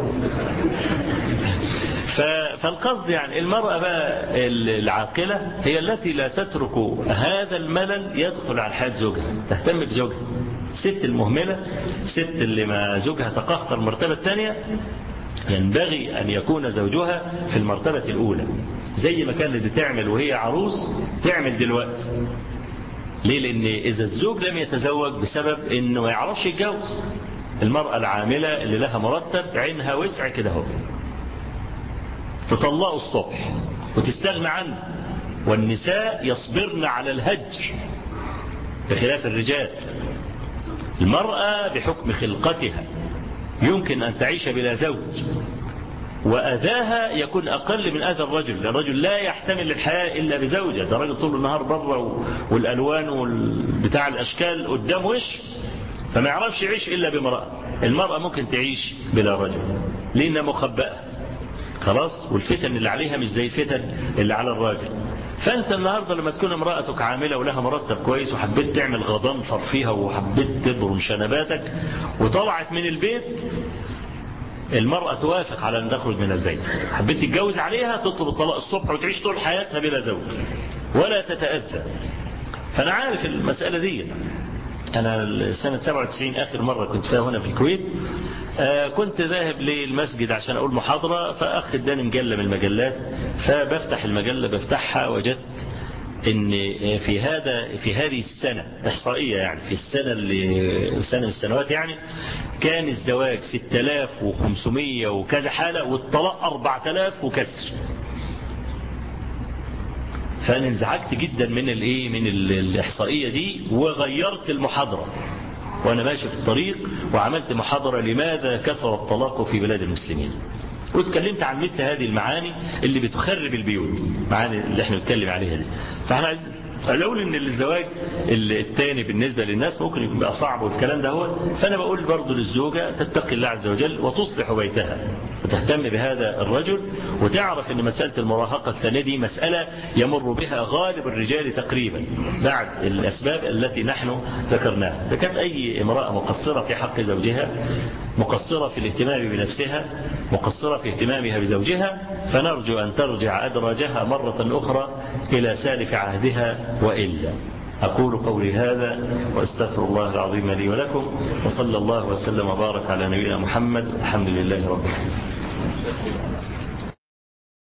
فالقصد يعني المرأة بقى العاقلة هي التي لا تترك هذا الملل يدخل على حياة زوجها تهتم بزوجها ست المهملة ست اللي ما زوجها تقهقر المرتبة الثانية ينبغي أن يكون زوجها في المرتبة الأولى زي ما كانت بتعمل وهي عروس تعمل دلوقتي ليه لأن إذا الزوج لم يتزوج بسبب أنه ما يعرفش يتجوز المرأة العاملة اللي لها مرتب عينها وسع كده هو تطلقه الصبح وتستغنى عنه والنساء يصبرن على الهجر بخلاف الرجال المرأة بحكم خلقتها يمكن أن تعيش بلا زوج وأذاها يكون أقل من أذى الرجل الرجل لا يحتمل الحياة إلا بزوجة ده راجل طول النهار بره والألوان والبتاع الأشكال قدام وش فما يعرفش يعيش إلا بامرأة المرأة ممكن تعيش بلا رجل لأنها مخبأة خلاص والفتن اللي عليها مش زي الفتن اللي على الراجل فانت النهاردة لما تكون امرأتك عاملة ولها مرتب كويس وحبيت تعمل غضنفر فيها وحبيت تبرم شنباتك وطلعت من البيت المرأة توافق على أن تخرج من البيت حبيت تتجوز عليها تطلب الطلاق الصبح وتعيش طول حياتها بلا زوج ولا تتأذى فأنا عارف المسألة دي أنا سنة 97 آخر مرة كنت فيها هنا في الكويت كنت ذاهب للمسجد عشان أقول محاضرة فأخ اداني مجلة من المجلات فبفتح المجلة بفتحها وجدت ان في هذا في هذه السنة احصائية يعني في السنة اللي سنة من السنوات يعني كان الزواج 6500 وكذا حالة والطلاق 4000 وكسر فانا انزعجت جدا من الايه من الاحصائية دي وغيرت المحاضرة وانا ماشي في الطريق وعملت محاضرة لماذا كثر الطلاق في بلاد المسلمين واتكلمت عن مثل هذه المعاني اللي بتخرب البيوت معاني اللي احنا بنتكلم عليها دي فاحنا عايز اقول ان الزواج الثاني بالنسبة للناس ممكن يبقى صعب والكلام ده هو فانا بقول برضه للزوجة تتقي الله عز وجل وتصلح بيتها وتهتم بهذا الرجل وتعرف ان مسألة المراهقة الثانية دي مسألة يمر بها غالب الرجال تقريبا بعد الاسباب التي نحن ذكرناها اذا كانت اي امرأة مقصرة في حق زوجها مقصرة في الاهتمام بنفسها مقصرة في اهتمامها بزوجها فنرجو أن ترجع أدراجها مرة أخرى إلى سالف عهدها وإلا أقول قولي هذا وأستغفر الله العظيم لي ولكم وصلى الله وسلم وبارك على نبينا محمد الحمد لله رب العالمين